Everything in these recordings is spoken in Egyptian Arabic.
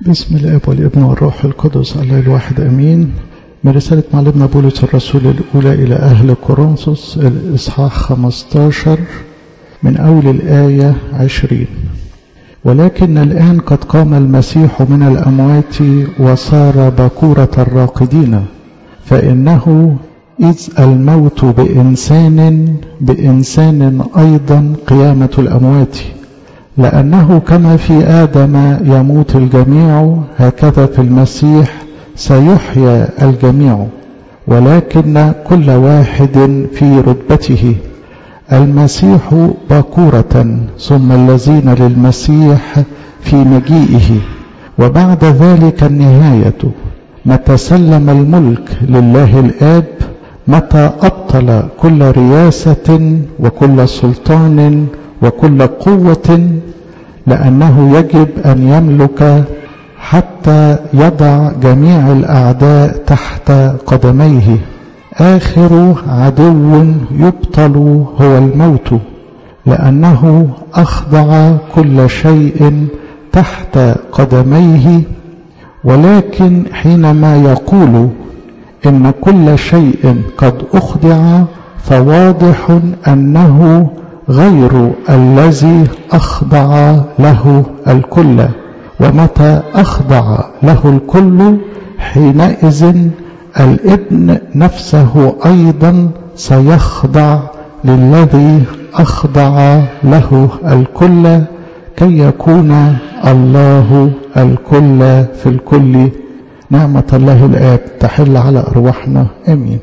بسم الاب والابن والروح القدس الله الواحد امين من رسالة معلمنا بولس الرسول الأولى إلى أهل كورنثوس الإصحاح 15 من أول الآية 20 ولكن الآن قد قام المسيح من الأموات وصار بكورة الراقدين فإنه إذ الموت بإنسان بإنسان أيضا قيامة الأموات لأنه كما في آدم يموت الجميع هكذا في المسيح سيحيا الجميع ولكن كل واحد في رتبته المسيح باكورة ثم الذين للمسيح في مجيئه وبعد ذلك النهاية متى سلم الملك لله الآب متى أبطل كل رياسة وكل سلطان وكل قوة لأنه يجب أن يملك حتى يضع جميع الأعداء تحت قدميه آخر عدو يبطل هو الموت لأنه أخضع كل شيء تحت قدميه ولكن حينما يقول إن كل شيء قد أخضع فواضح أنه غير الذي أخضع له الكل ومتى أخضع له الكل حينئذ الابن نفسه أيضا سيخضع للذي أخضع له الكل كي يكون الله الكل في الكل نعمة الله الآب تحل على أرواحنا آمين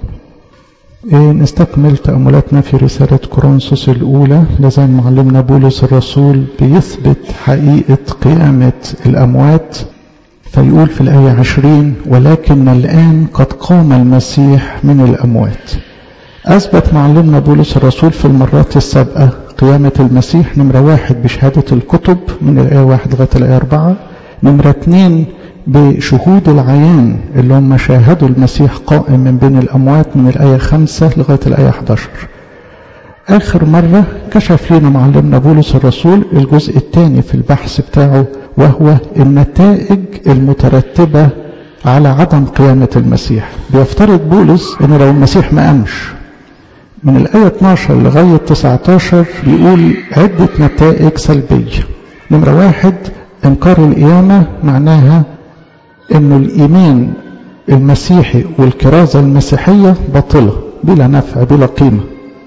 نستكمل تأملاتنا في رسالة كورنثوس الأولى لازال معلمنا بولس الرسول بيثبت حقيقة قيامة الأموات فيقول في الآية عشرين ولكن الآن قد قام المسيح من الأموات أثبت معلمنا بولس الرسول في المرات السابقة قيامة المسيح نمرة واحد بشهادة الكتب من الآية واحد لغاية الآية أربعة نمرة اتنين بشهود العيان اللي هم شاهدوا المسيح قائم من بين الأموات من الآية خمسة لغاية الآية 11 آخر مرة كشف لنا معلمنا بولس الرسول الجزء الثاني في البحث بتاعه وهو النتائج المترتبة على عدم قيامة المسيح بيفترض بولس ان لو المسيح ما قامش من الآية 12 لغاية 19 بيقول عدة نتائج سلبية نمرة واحد إنكار القيامة معناها انه الايمان المسيحي والكرازة المسيحية باطلة بلا نفع بلا قيمة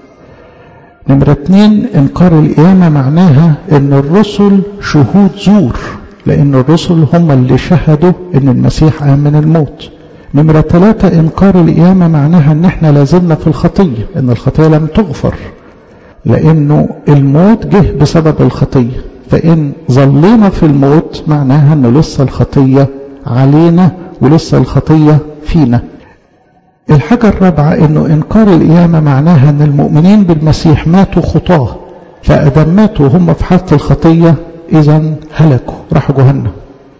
نمرة اتنين انكار القيامة معناها ان الرسل شهود زور لان الرسل هم اللي شهدوا ان المسيح قام من الموت نمرة ثلاثة انكار القيامة معناها ان احنا لازلنا في الخطية ان الخطية لم تغفر لانه الموت جه بسبب الخطية فان ظلينا في الموت معناها ان لسه الخطية علينا ولسه الخطية فينا الحاجة الرابعة انه انكار القيامة معناها ان المؤمنين بالمسيح ماتوا خطاه فادم ماتوا هم في حالة الخطية اذا هلكوا راحوا جهنم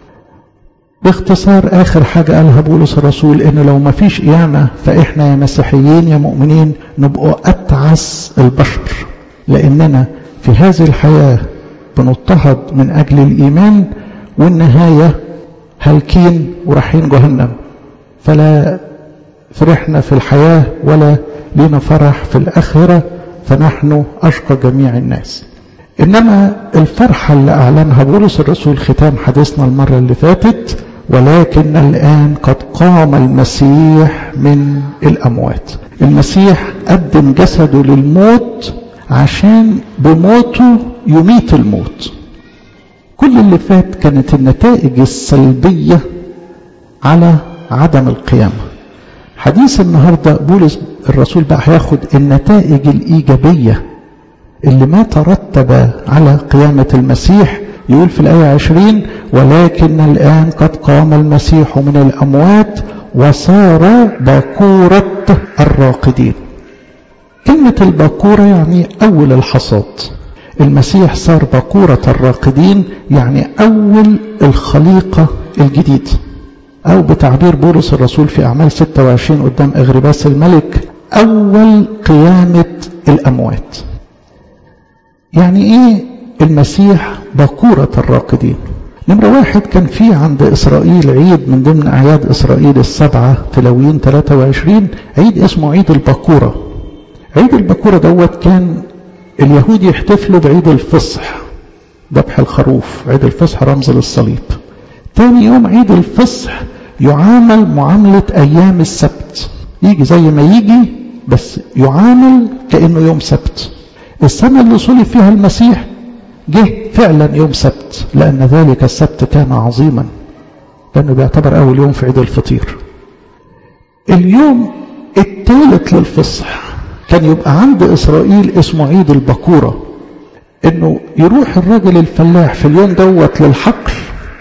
باختصار اخر حاجة قالها بولس الرسول ان لو ما فيش قيامة فاحنا يا مسيحيين يا مؤمنين نبقوا اتعس البشر لاننا في هذه الحياة بنضطهد من اجل الايمان والنهاية هالكين ورايحين جهنم فلا فرحنا في الحياة ولا لنا فرح في الآخرة فنحن أشقى جميع الناس إنما الفرحة اللي أعلنها بولس الرسول ختام حديثنا المرة اللي فاتت ولكن الآن قد قام المسيح من الأموات المسيح قدم جسده للموت عشان بموته يميت الموت كل اللي فات كانت النتائج السلبية على عدم القيامة حديث النهاردة بولس الرسول بقى هياخد النتائج الإيجابية اللي ما ترتب على قيامة المسيح يقول في الآية عشرين ولكن الآن قد قام المسيح من الأموات وصار باكورة الراقدين كلمة الباكورة يعني أول الحصاد المسيح صار بقورة الراقدين يعني أول الخليقة الجديد أو بتعبير بولس الرسول في أعمال 26 قدام أغرباس الملك أول قيامة الأموات يعني إيه المسيح بقورة الراقدين نمرة واحد كان في عند إسرائيل عيد من ضمن أعياد إسرائيل السبعة في لويين 23 عيد اسمه عيد البكورة عيد البكورة دوت كان اليهود يحتفلوا بعيد الفصح ذبح الخروف عيد الفصح رمز للصليب تاني يوم عيد الفصح يعامل معاملة أيام السبت يجي زي ما يجي بس يعامل كأنه يوم سبت السنة اللي صلب فيها المسيح جه فعلا يوم سبت لأن ذلك السبت كان عظيما لأنه بيعتبر أول يوم في عيد الفطير اليوم الثالث للفصح كان يبقى عند إسرائيل اسمه عيد البكورة إنه يروح الراجل الفلاح في اليوم دوت للحقل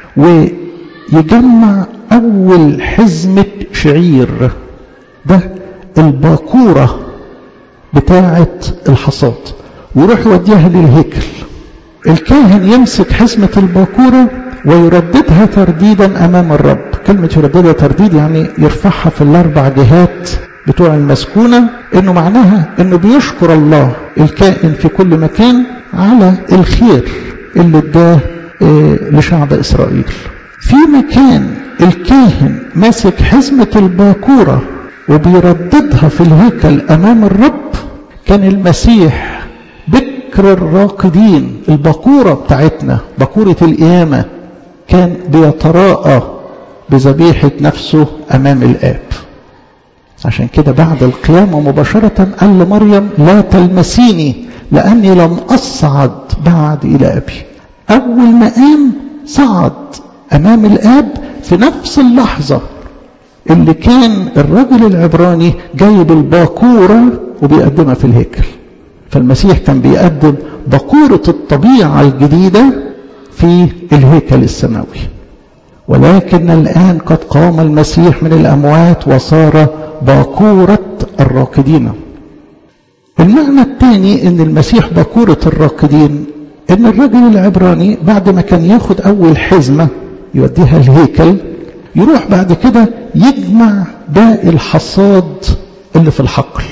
ويجمع أول حزمة شعير ده الباكورة بتاعة الحصاد ويروح يوديها للهيكل الكاهن يمسك حزمة الباكورة ويرددها ترديدا أمام الرب كلمة يرددها ترديد يعني يرفعها في الأربع جهات بتوع المسكونة إنه معناها إنه بيشكر الله الكائن في كل مكان على الخير اللي اداه لشعب إسرائيل في مكان الكاهن ماسك حزمة الباكورة وبيرددها في الهيكل أمام الرب كان المسيح بكر الراقدين البكورة بتاعتنا بكورة القيامة كان بيتراءى بذبيحة نفسه أمام الآب عشان كده بعد القيامة مباشرة قال لمريم لا تلمسيني لأني لم أصعد بعد إلى أبي أول ما قام صعد أمام الآب في نفس اللحظة اللي كان الرجل العبراني جايب الباكورة وبيقدمها في الهيكل فالمسيح كان بيقدم بقورة الطبيعة الجديدة في الهيكل السماوي ولكن الآن قد قام المسيح من الأموات وصار باكورة الراقدين المعنى الثاني ان المسيح باكورة الراقدين ان الرجل العبراني بعد ما كان ياخد اول حزمة يوديها الهيكل يروح بعد كده يجمع باقي الحصاد اللي في الحقل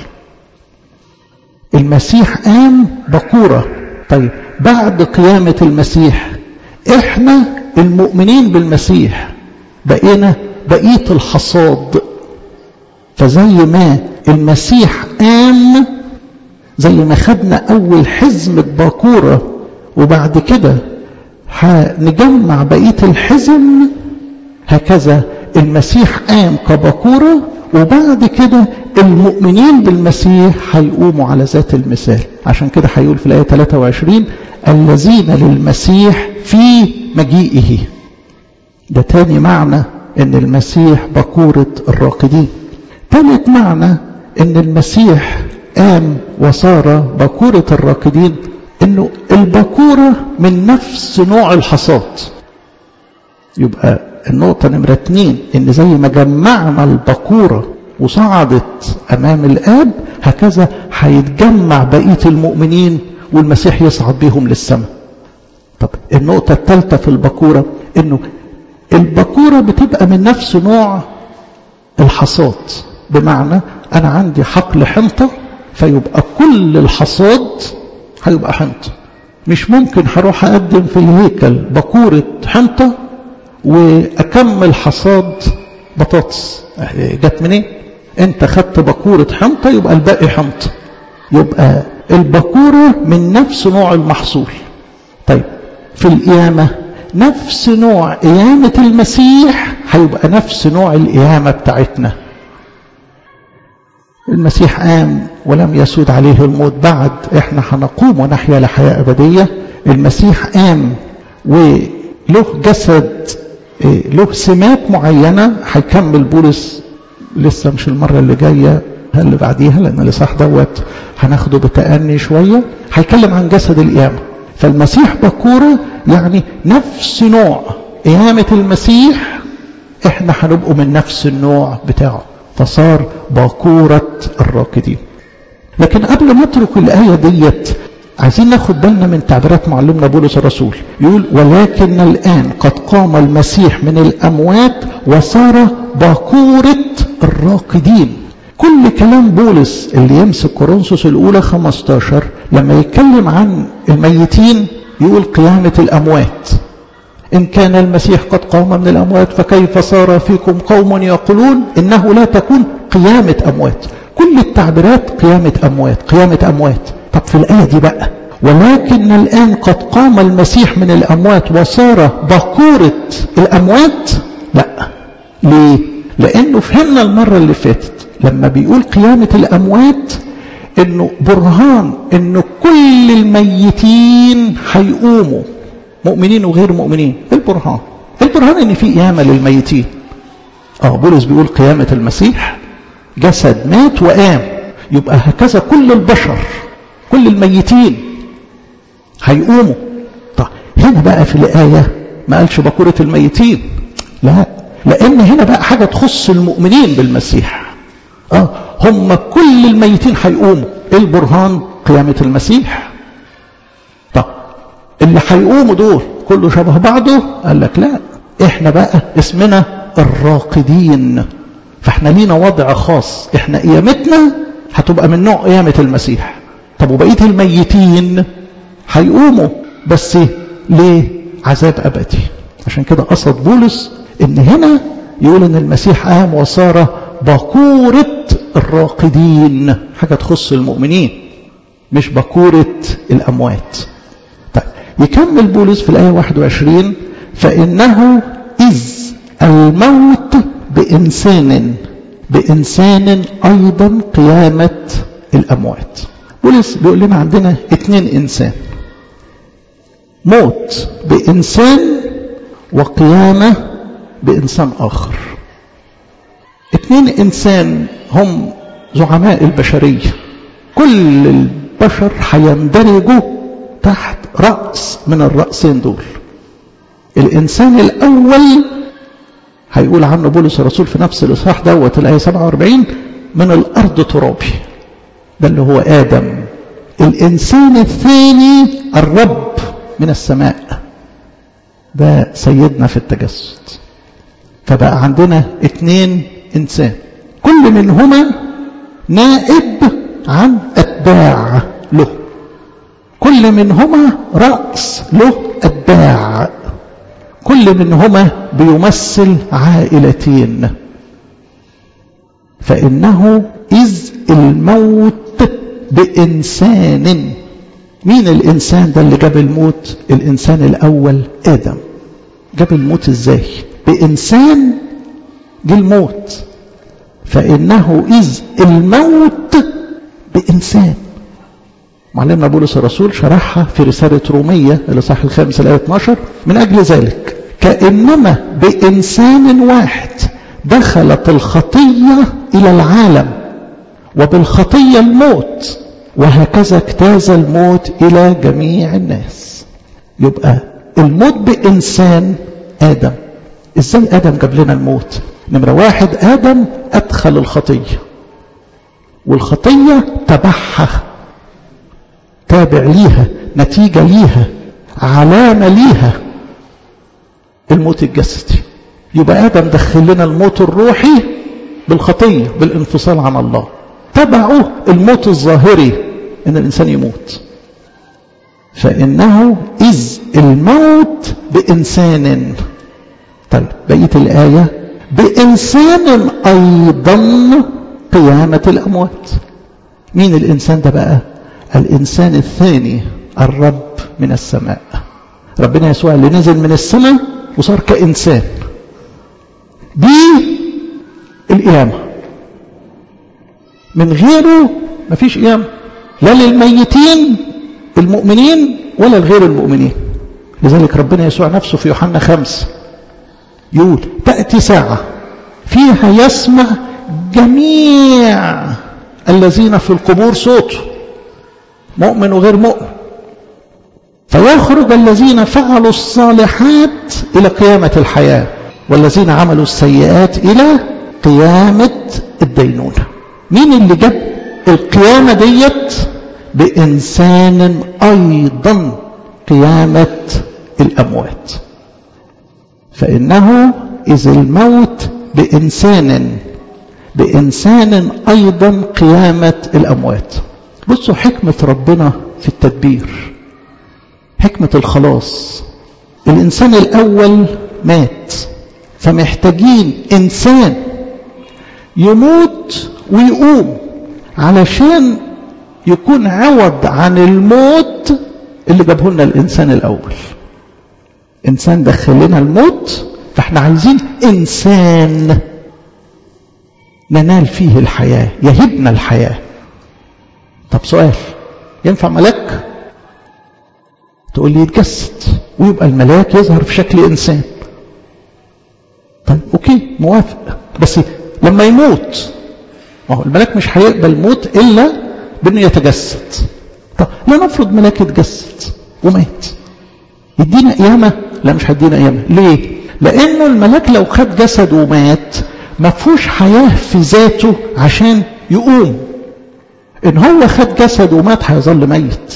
المسيح قام بكورة طيب بعد قيامة المسيح احنا المؤمنين بالمسيح بقينا بقية الحصاد فزي ما المسيح قام زي ما خدنا أول حزمة باكورة وبعد كده هنجمع بقية الحزم هكذا المسيح قام كبكورة وبعد كده المؤمنين بالمسيح هيقوموا على ذات المثال عشان كده هيقول في الآية 23 الذين للمسيح في مجيئه ده تاني معنى ان المسيح بكورة الراقدين ثالث معنى ان المسيح قام وصار بكورة الراقدين انه البكورة من نفس نوع الحصاد يبقى النقطة نمرة اتنين ان زي ما جمعنا البكورة وصعدت امام الاب هكذا هيتجمع بقية المؤمنين والمسيح يصعد بهم للسماء طب النقطة الثالثة في البكورة انه البكورة بتبقى من نفس نوع الحصاد بمعنى انا عندي حقل حنطة فيبقى كل الحصاد هيبقى حنطة مش ممكن هروح اقدم في الهيكل بكورة حنطة واكمل حصاد بطاطس جت منين انت خدت بكورة حنطة يبقى الباقي حنطة يبقى البكورة من نفس نوع المحصول طيب في القيامة نفس نوع قيامة المسيح هيبقى نفس نوع القيامة بتاعتنا المسيح قام ولم يسود عليه الموت بعد احنا هنقوم ونحيا لحياة أبدية المسيح قام وله جسد له سمات معينة هيكمل بولس لسه مش المرة اللي جاية اللي بعديها لأن الإصحاح دوت هناخده بتأني شوية هيتكلم عن جسد القيامة فالمسيح بكورة يعني نفس نوع قيامة المسيح احنا هنبقوا من نفس النوع بتاعه فصار باكورة الراكدين لكن قبل ما اترك الآية ديت عايزين ناخد بالنا من تعبيرات معلمنا بولس الرسول يقول ولكن الآن قد قام المسيح من الأموات وصار باكورة الراقدين كل كلام بولس اللي يمسك كورنثوس الأولى 15 لما يتكلم عن الميتين يقول قيامة الأموات إن كان المسيح قد قام من الأموات فكيف صار فيكم قوم يقولون إنه لا تكون قيامة أموات كل التعبيرات قيامة أموات قيامة أموات طب في الآية دي بقى ولكن الآن قد قام المسيح من الأموات وصار بقورة الأموات لا ليه لأنه فهمنا المرة اللي فاتت لما بيقول قيامة الأموات انه برهان انه كل الميتين هيقوموا مؤمنين وغير مؤمنين البرهان البرهان ان في قيامه للميتين اه بولس بيقول قيامه المسيح جسد مات وقام يبقى هكذا كل البشر كل الميتين هيقوموا طب هنا بقى في الايه ما قالش بكوره الميتين لا لان هنا بقى حاجه تخص المؤمنين بالمسيح اه هم كل الميتين هيقوموا ايه البرهان قيامة المسيح طب اللي هيقوموا دول كله شبه بعضه قال لك لا احنا بقى اسمنا الراقدين فاحنا لينا وضع خاص احنا قيامتنا هتبقى من نوع قيامة المسيح طب وبقية الميتين هيقوموا بس ليه عذاب أبدي عشان كده قصد بولس ان هنا يقول ان المسيح قام وصار بكورة الراقدين حاجة تخص المؤمنين مش بكورة الأموات طيب يكمل بولس في الآية 21 فإنه إذ الموت بإنسان بإنسان أيضا قيامة الأموات بولس بيقول لنا عندنا اتنين إنسان موت بإنسان وقيامة بإنسان آخر اتنين إنسان هم زعماء البشرية كل البشر هيندرجوا تحت رأس من الرأسين دول الإنسان الأول هيقول عنه بولس الرسول في نفس الإصحاح دوت الآية 47 من الأرض ترابي ده اللي هو آدم الإنسان الثاني الرب من السماء ده سيدنا في التجسد فبقى عندنا اتنين إنسان كل منهما نائب عن أتباع له كل منهما رأس له أتباع كل منهما بيمثل عائلتين فإنه إذ الموت بإنسان مين الإنسان ده اللي جاب الموت الإنسان الأول آدم جاب الموت إزاي بإنسان جه الموت فإنه إذ الموت بإنسان معلمنا بولس الرسول شرحها في رسالة رومية الإصحاح الخامس الآية 12 من أجل ذلك كأنما بإنسان واحد دخلت الخطية إلى العالم وبالخطية الموت وهكذا اجتاز الموت إلى جميع الناس يبقى الموت بإنسان آدم إزاي آدم جاب لنا الموت نمرة واحد آدم أدخل الخطية والخطية تبعها تابع ليها نتيجة ليها علامة ليها الموت الجسدي يبقى آدم دخل لنا الموت الروحي بالخطية بالانفصال عن الله تبعه الموت الظاهري ان الانسان يموت فانه اذ الموت بانسان طيب بقيه الايه بانسان ايضا قيامه الاموات مين الانسان ده بقى الانسان الثاني الرب من السماء ربنا يسوع اللي نزل من السماء وصار كانسان دي القيامه من غيره مفيش قيامة لا للميتين المؤمنين ولا لغير المؤمنين لذلك ربنا يسوع نفسه في يوحنا خمسة يقول تأتي ساعة فيها يسمع جميع الذين في القبور صوته مؤمن وغير مؤمن فيخرج الذين فعلوا الصالحات إلى قيامة الحياة والذين عملوا السيئات إلى قيامة الدينونة مين اللي جاب القيامة ديت بإنسان أيضا قيامة الأموات فإنه إذ الموت بإنسان بإنسان أيضا قيامة الأموات بصوا حكمة ربنا في التدبير حكمة الخلاص الإنسان الأول مات فمحتاجين إنسان يموت ويقوم علشان يكون عوض عن الموت اللي جابه لنا الإنسان الأول إنسان دخل لنا الموت فاحنا عايزين إنسان ننال فيه الحياة يهبنا الحياة طب سؤال ينفع ملاك تقول لي يتجسد ويبقى الملاك يظهر في شكل إنسان طيب أوكي موافق بس لما يموت ما هو الملاك مش هيقبل موت إلا بأنه يتجسد طب لا نفرض ملاك يتجسد ومات يدينا قيامة لا مش هيدينا قيامة ليه لأنه الملاك لو خد جسد ومات ما فيهوش حياة في ذاته عشان يقوم إن هو خد جسد ومات هيظل ميت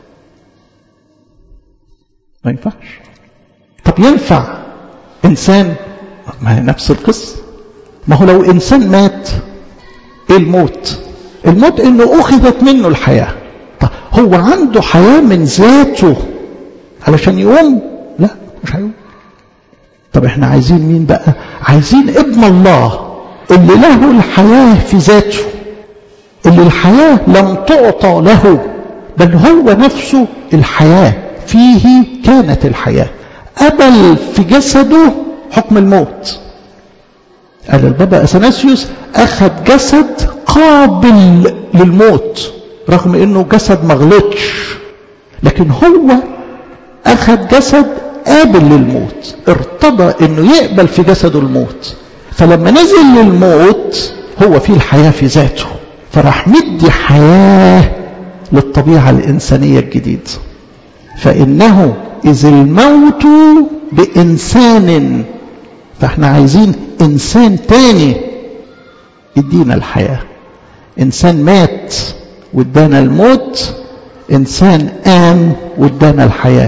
ما ينفعش طب ينفع إنسان ما هي نفس القصة ما هو لو إنسان مات إيه الموت الموت إنه أخذت منه الحياة طب هو عنده حياة من ذاته علشان يقوم لا مش هيقوم طب احنا عايزين مين بقى عايزين ابن الله اللي له الحياة في ذاته اللي الحياة لم تعطى له بل هو نفسه الحياة فيه كانت الحياة قبل في جسده حكم الموت قال البابا أثناسيوس أخذ جسد قابل للموت رغم أنه جسد ما غلطش لكن هو أخذ جسد قابل للموت ارتضى أنه يقبل في جسده الموت فلما نزل للموت هو فيه الحياة في ذاته فراح مدي حياة للطبيعة الإنسانية الجديدة فإنه إذ الموت بإنسان فإحنا عايزين إنسان تاني يدينا الحياة إنسان مات وادانا الموت إنسان قام وادانا الحياة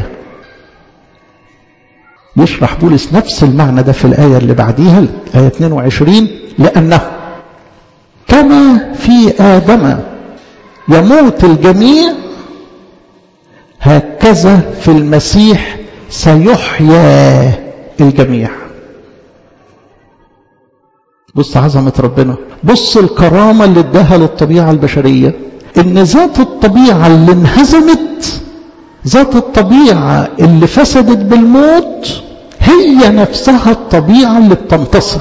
يشرح بولس نفس المعنى ده في الآية اللي بعديها الآية 22 لأنه كما في آدم يموت الجميع هكذا في المسيح سيحيا الجميع بص عظمة ربنا بص الكرامة اللي اداها للطبيعة البشرية ان ذات الطبيعة اللي انهزمت ذات الطبيعة اللي فسدت بالموت هي نفسها الطبيعة اللي بتنتصر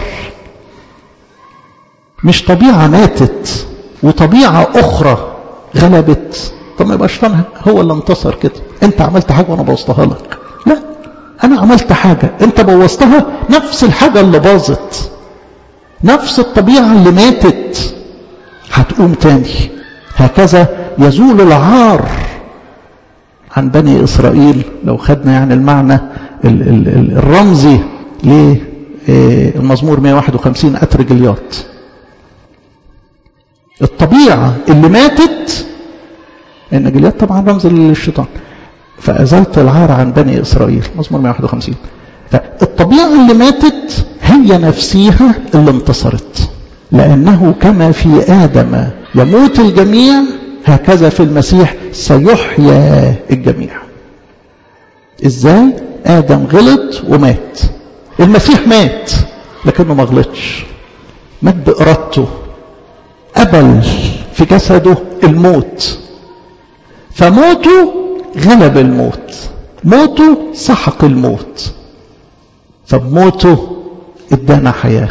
مش طبيعة ماتت وطبيعة أخرى غلبت طب ما يبقاش هو اللي انتصر كده انت عملت حاجة وانا بوظتها لك لا انا عملت حاجة انت بوظتها نفس الحاجة اللي باظت نفس الطبيعة اللي ماتت هتقوم تاني هكذا يزول العار عن بني إسرائيل لو خدنا يعني المعنى الرمزي للمزمور 151 أتر جليات الطبيعة اللي ماتت إن جليات طبعا رمز للشيطان فأزلت العار عن بني إسرائيل مزمور 151 فالطبيعة اللي ماتت هي نفسها اللي انتصرت لأنه كما في آدم يموت الجميع هكذا في المسيح سيحيا الجميع ازاي آدم غلط ومات المسيح مات لكنه ما غلطش مات بإرادته قبل في جسده الموت فموته غلب الموت موته سحق الموت فبموته ادانا حياة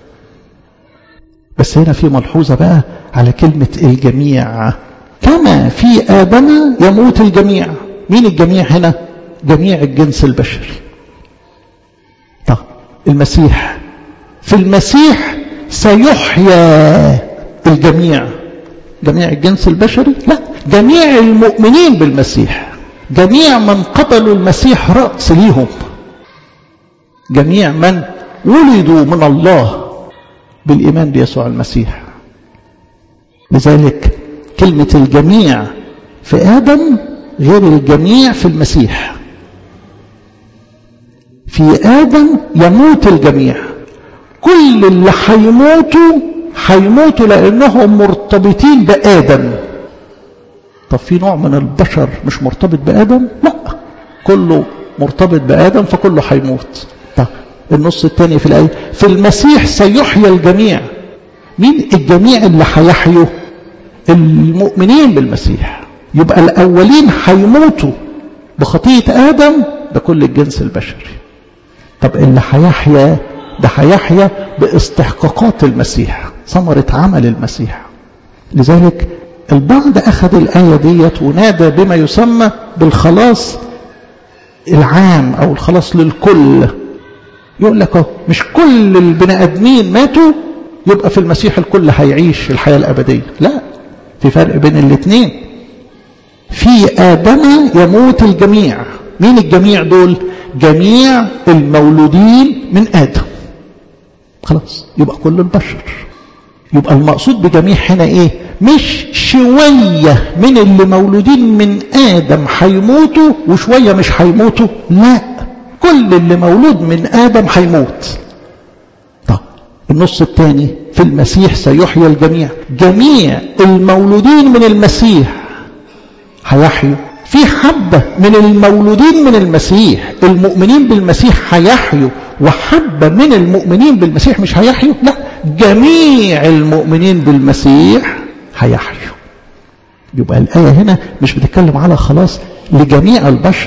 بس هنا في ملحوظة بقى على كلمة الجميع كما في آدم يموت الجميع مين الجميع هنا جميع الجنس البشري طب المسيح في المسيح سيحيا الجميع جميع الجنس البشري لا جميع المؤمنين بالمسيح جميع من قبلوا المسيح رأس ليهم جميع من ولدوا من الله بالإيمان بيسوع المسيح لذلك كلمة الجميع في آدم غير الجميع في المسيح في آدم يموت الجميع كل اللي هيموتوا هيموتوا لأنهم مرتبطين بآدم طب في نوع من البشر مش مرتبط بآدم لا كله مرتبط بآدم فكله هيموت طب النص الثاني في الآية في المسيح سيحيى الجميع مين الجميع اللي هيحيوا المؤمنين بالمسيح يبقى الأولين هيموتوا بخطية آدم ده كل الجنس البشري طب اللي هيحيا ده هيحيا باستحقاقات المسيح ثمرة عمل المسيح لذلك البعض أخذ الآية ديت ونادى بما يسمى بالخلاص العام أو الخلاص للكل يقول لك مش كل البني آدمين ماتوا يبقى في المسيح الكل هيعيش الحياة الأبدية لا في فرق بين الاثنين في آدم يموت الجميع مين الجميع دول جميع المولودين من آدم خلاص يبقى كل البشر يبقى المقصود بجميع هنا ايه مش شوية من اللي مولودين من آدم هيموتوا وشوية مش هيموتوا لا كل اللي مولود من آدم هيموت طب النص الثاني في المسيح سيحيى الجميع جميع المولودين من المسيح هيحيوا في حبة من المولودين من المسيح المؤمنين بالمسيح هيحيوا وحبة من المؤمنين بالمسيح مش هيحيوا لا جميع المؤمنين بالمسيح هيحيوا يبقى الآية هنا مش بتتكلم على خلاص لجميع البشر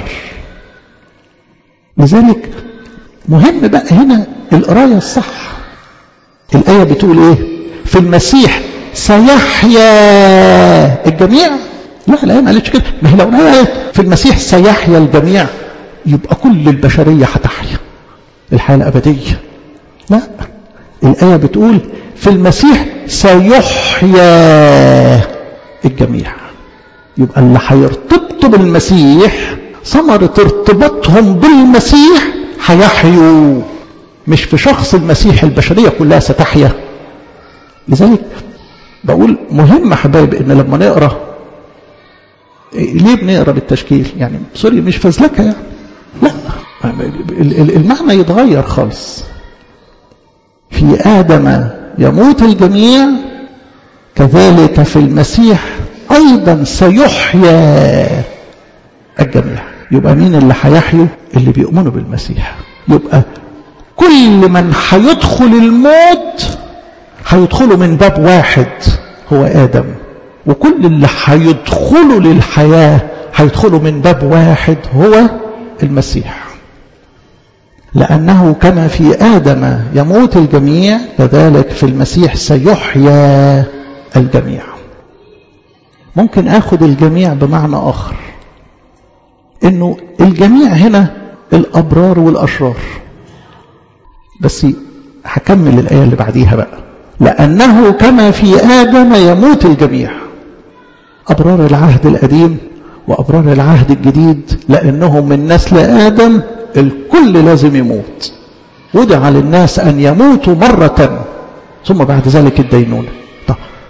لذلك مهم بقى هنا القراية الصح الآية بتقول ايه في المسيح سيحيا الجميع لا الآية ما قالتش كده ما هي لو قالت في المسيح سيحيا الجميع يبقى كل البشرية هتحيا الحياة الأبدية لا الآية بتقول في المسيح سيحيا الجميع يبقى اللي هيرتبطوا بالمسيح ثمرة ارتباطهم بالمسيح هيحيوا مش في شخص المسيح البشرية كلها ستحيا لذلك بقول مهم حبايب ان لما نقرأ ليه بنقرأ بالتشكيل يعني سوري مش فزلكة يعني لا المعنى يتغير خالص في آدم يموت الجميع كذلك في المسيح أيضا سيحيا الجميع يبقى مين اللي هيحيوا اللي بيؤمنوا بالمسيح يبقى كل من هيدخل الموت هيدخلوا من باب واحد هو آدم وكل اللي هيدخلوا للحياة هيدخلوا من باب واحد هو المسيح لأنه كما في آدم يموت الجميع كذلك في المسيح سيحيا الجميع ممكن أخذ الجميع بمعنى آخر إنه الجميع هنا الأبرار والأشرار بس هكمل الآية اللي بعديها بقى لأنه كما في آدم يموت الجميع أبرار العهد القديم وأبرار العهد الجديد لأنهم من نسل آدم الكل لازم يموت ودع للناس أن يموتوا مرة ثم بعد ذلك الدينونة طب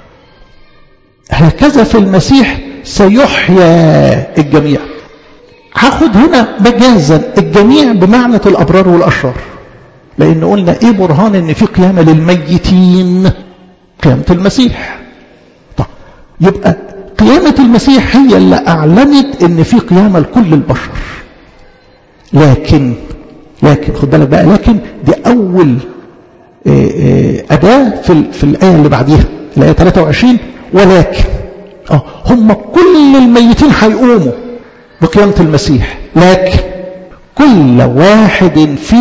هكذا في المسيح سيحيا الجميع هاخد هنا مجازا الجميع بمعنى الأبرار والأشرار لأن قلنا إيه برهان إن في قيامة للميتين قيامة المسيح طب يبقى قيامة المسيح هي اللي أعلنت إن في قيامة لكل البشر لكن لكن خد بالك بقى لكن دي أول أداة في, في الآية اللي بعديها الآية 23 ولكن اه هم كل الميتين هيقوموا بقيامة المسيح لكن كل واحد في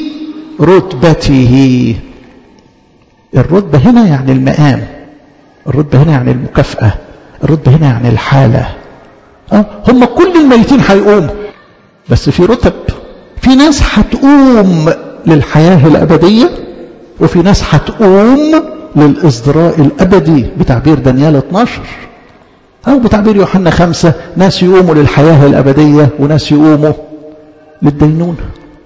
رتبته الرتبة هنا يعني المقام الرتبة هنا يعني المكافأة الرتبة هنا يعني الحالة اه هم كل الميتين هيقوموا بس في رتب في ناس هتقوم للحياة الأبدية وفي ناس هتقوم للإصدراء الأبدي بتعبير دانيال 12 أو بتعبير يوحنا خمسة ناس يقوموا للحياة الأبدية وناس يقوموا للدينونة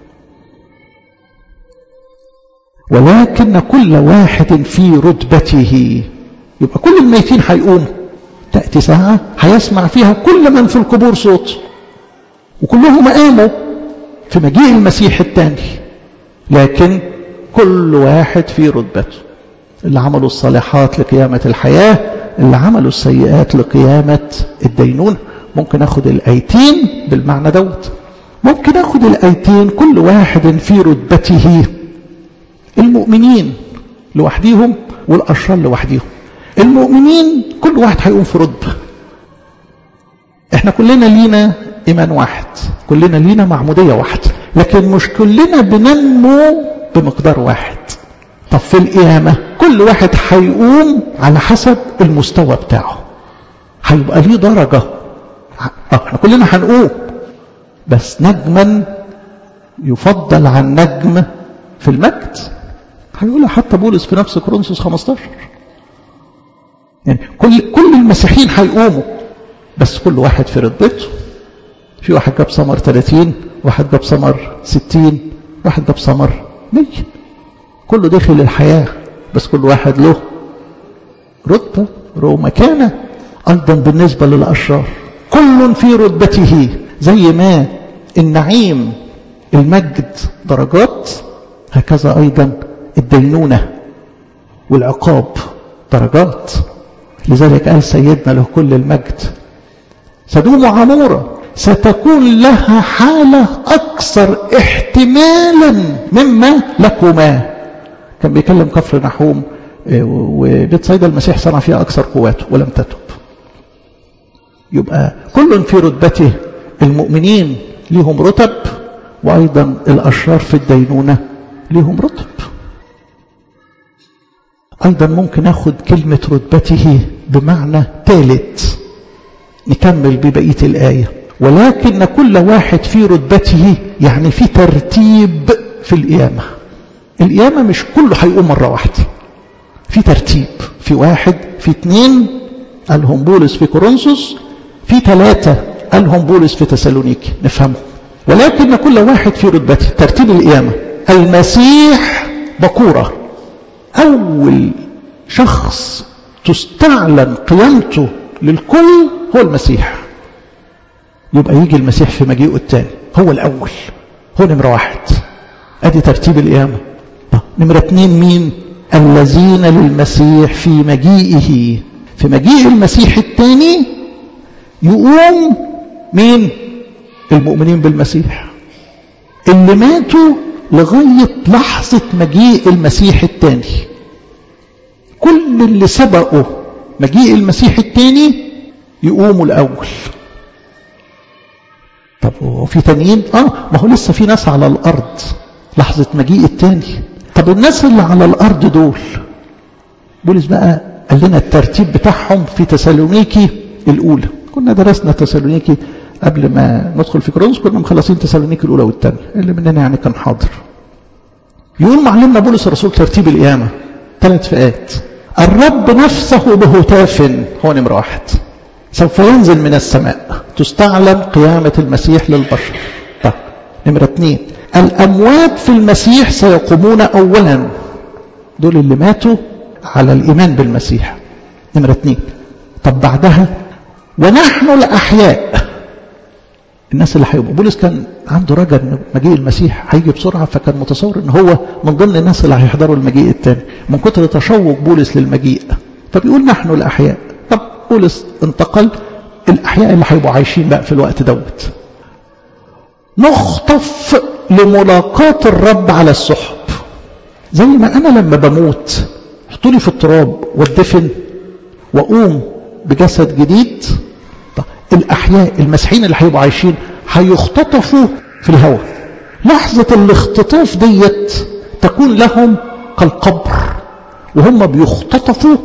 ولكن كل واحد في رتبته يبقى كل الميتين هيقوموا تأتي ساعة هيسمع فيها كل من في القبور صوت وكلهم قاموا في مجيء المسيح الثاني لكن كل واحد في رتبته اللي عملوا الصالحات لقيامة الحياة اللي عملوا السيئات لقيامة الدينون ممكن اخد الايتين بالمعنى دوت ممكن اخد الايتين كل واحد في رتبته المؤمنين لوحديهم والاشرار لوحديهم المؤمنين كل واحد هيقوم في رتبه احنا كلنا لينا ايمان واحد كلنا لينا معموديه واحده لكن مش كلنا بننمو بمقدار واحد طب في القيامه كل واحد هيقوم على حسب المستوى بتاعه هيبقى ليه درجه احنا كلنا هنقوم بس نجما يفضل عن نجم في المجد هيقولها حتى بولس في نفس كورنثوس 15 يعني كل كل المسيحيين هيقوموا بس كل واحد في رتبته في واحد جاب ثمر 30 واحد جاب ثمر 60 واحد جاب ثمر 100 كله داخل الحياة بس كل واحد له رتبة له مكانة أيضا بالنسبة للأشرار كل في رتبته زي ما النعيم المجد درجات هكذا أيضا الدينونة والعقاب درجات لذلك قال سيدنا له كل المجد سدوم وعمورة ستكون لها حالة أكثر احتمالا مما لكما كان بيكلم كفر نحوم وبيت صيدا المسيح صنع فيها أكثر قواته ولم تتب يبقى كل في رتبته المؤمنين ليهم رتب وأيضا الأشرار في الدينونة ليهم رتب أيضا ممكن أخذ كلمة رتبته بمعنى ثالث نكمل ببقية الآية ولكن كل واحد في رتبته يعني في ترتيب في القيامة القيامة مش كله هيقوم مرة واحدة في ترتيب في واحد في اثنين قالهم بولس في كورنثوس في ثلاثة قالهم بولس في تسالونيكي نفهمه ولكن كل واحد في رتبته ترتيب القيامة المسيح بكورة أول شخص تستعلن قيامته للكل هو المسيح يبقى يجي المسيح في مجيئه الثاني هو الأول هو نمرة واحد أدي ترتيب القيامة نمرة اثنين مين الذين للمسيح في مجيئه في مجيء المسيح الثاني يقوم مين المؤمنين بالمسيح اللي ماتوا لغاية لحظة مجيء المسيح الثاني كل اللي سبقوا مجيء المسيح الثاني يقوموا الأول طب وفي تانيين اه ما هو لسه في ناس على الأرض لحظة مجيء الثاني طب الناس اللي على الأرض دول بولس بقى قال لنا الترتيب بتاعهم في تسالونيكي الأولى كنا درسنا تسالونيكي قبل ما ندخل في كورنثوس كنا مخلصين تسالونيكي الأولى والثانية اللي مننا يعني كان حاضر يقول معلمنا بولس الرسول ترتيب القيامة ثلاث فئات الرب نفسه بهتاف هو نمرة واحد سوف ينزل من السماء تستعلن قيامة المسيح للبشر طيب نمرة اثنين الأموات في المسيح سيقومون أولا دول اللي ماتوا على الإيمان بالمسيح نمرة اثنين طب بعدها ونحن الأحياء الناس اللي هيبقوا بولس كان عنده رجاء ان مجيء المسيح هيجي بسرعه فكان متصور ان هو من ضمن الناس اللي هيحضروا المجيء الثاني من كتر تشوق بولس للمجيء فبيقول نحن الاحياء طب بولس انتقل الاحياء اللي هيبقوا عايشين بقى في الوقت دوت نخطف لملاقاة الرب على السحب زي ما انا لما بموت حطولي في التراب وادفن واقوم بجسد جديد الأحياء المسيحيين اللي هيبقوا عايشين هيختطفوا في الهواء لحظة الاختطاف ديت تكون لهم كالقبر وهم بيختطفوا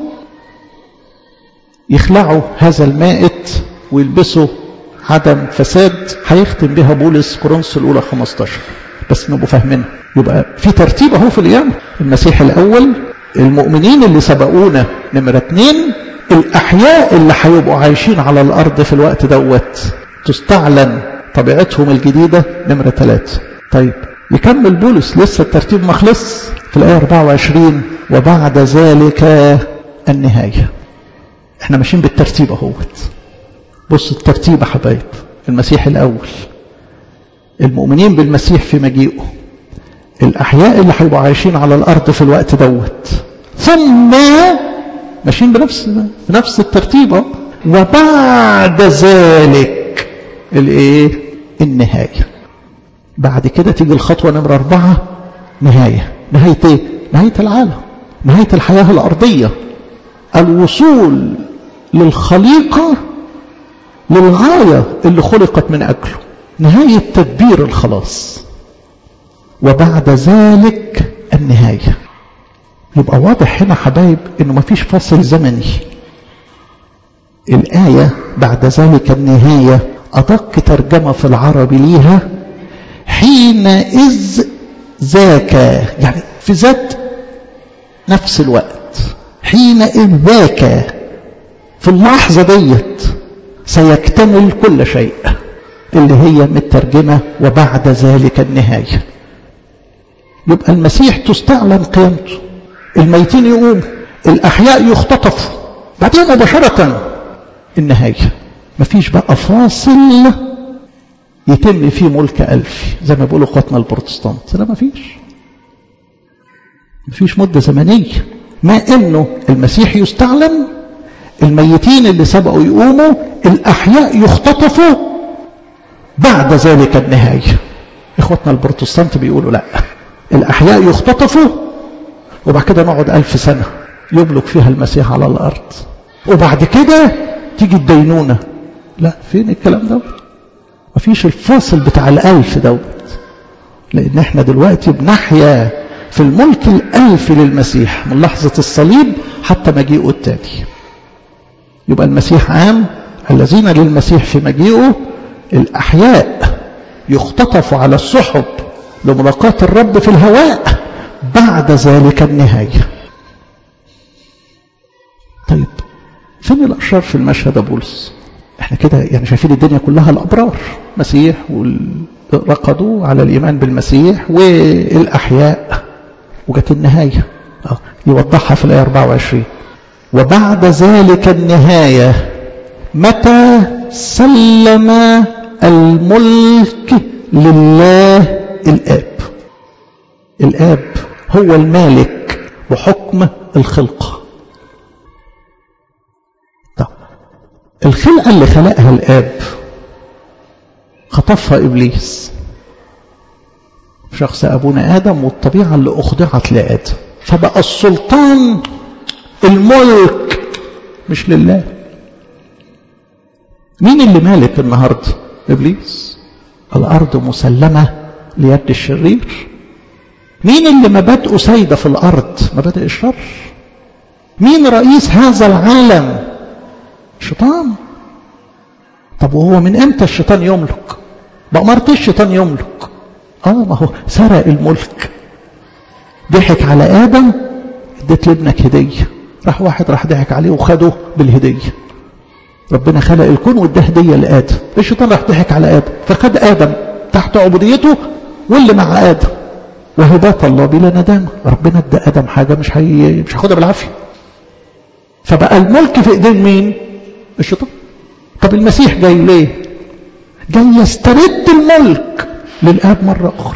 يخلعوا هذا المائت ويلبسوا عدم فساد هيختم بها بولس كورنثوس الأولى 15 بس نبقوا فاهمينها يبقى في ترتيب اهو في القيامة المسيح الأول المؤمنين اللي سبقونا نمرة اثنين الأحياء اللي هيبقوا عايشين على الأرض في الوقت دوت تستعلن طبيعتهم الجديدة نمرة ثلاثة طيب يكمل بولس لسه الترتيب ما خلص في الآية 24 وبعد ذلك النهاية احنا ماشيين بالترتيب اهوت بص الترتيب يا حبايب المسيح الأول المؤمنين بالمسيح في مجيئه الأحياء اللي هيبقوا عايشين على الأرض في الوقت دوت ثم ماشيين بنفس بنفس الترتيب وبعد ذلك الايه النهايه بعد كده تيجي الخطوة نمرة أربعة نهاية نهاية إيه؟ نهاية العالم نهاية الحياة الأرضية الوصول للخليقة للغاية اللي خلقت من أجله نهاية تدبير الخلاص وبعد ذلك النهاية يبقى واضح هنا حبايب انه مفيش فاصل زمني الآية بعد ذلك النهاية أدق ترجمة في العربي ليها حينئذ ذاك يعني في ذات نفس الوقت حينئذ ذاك في اللحظة ديت سيكتمل كل شيء اللي هي مترجمة وبعد ذلك النهاية يبقى المسيح تستعلن قيامته الميتين يقوموا الأحياء يختطفوا بعدين مباشرة النهاية مفيش بقى فاصل يتم فيه ملك ألفي زي ما بيقولوا اخواتنا البروتستانت لا مفيش مفيش مدة زمنية ما انه المسيح يستعلن الميتين اللي سبقوا يقوموا الأحياء يختطفوا بعد ذلك النهاية إخواتنا البروتستانت بيقولوا لا الأحياء يختطفوا وبعد كده نقعد ألف سنة يملك فيها المسيح على الأرض وبعد كده تيجي الدينونة لا فين الكلام ده مفيش الفاصل بتاع الألف دوت لأن احنا دلوقتي بنحيا في الملك الألف للمسيح من لحظة الصليب حتى مجيئه التالي يبقى المسيح عام الذين للمسيح في مجيئه الأحياء يختطفوا على السحب لملاقاة الرب في الهواء بعد ذلك النهاية طيب فين الأشرار في المشهد يا بولس احنا كده يعني شايفين الدنيا كلها الأبرار مسيح ورقدوا على الإيمان بالمسيح والأحياء وجت النهاية اه يوضحها في الآية 24 وبعد ذلك النهاية متى سلم الملك لله الآب الآب هو المالك بحكم الخلقة طب الخلقة اللي خلقها الآب خطفها إبليس شخص أبونا آدم والطبيعة اللي أخضعت لآدم فبقى السلطان الملك مش لله مين اللي مالك النهاردة إبليس الأرض مسلمة ليد الشرير مين اللي مبادئه سايدة في الأرض مبادئ الشر مين رئيس هذا العالم الشيطان طب وهو من امتى الشيطان يملك بأمرت الشيطان يملك اه ما هو سرق الملك ضحك على آدم اديت لابنك هدية راح واحد راح ضحك عليه وخده بالهدية ربنا خلق الكون واداه هدية لآدم الشيطان راح ضحك على آدم فخد آدم تحت عبوديته واللي مع آدم وهبات الله بلا ندامة ربنا ادى آدم حاجة مش هي مش هياخدها بالعافية فبقى الملك في ايدين مين الشيطان طب المسيح جاي ليه جاي يسترد الملك للآب مرة أخرى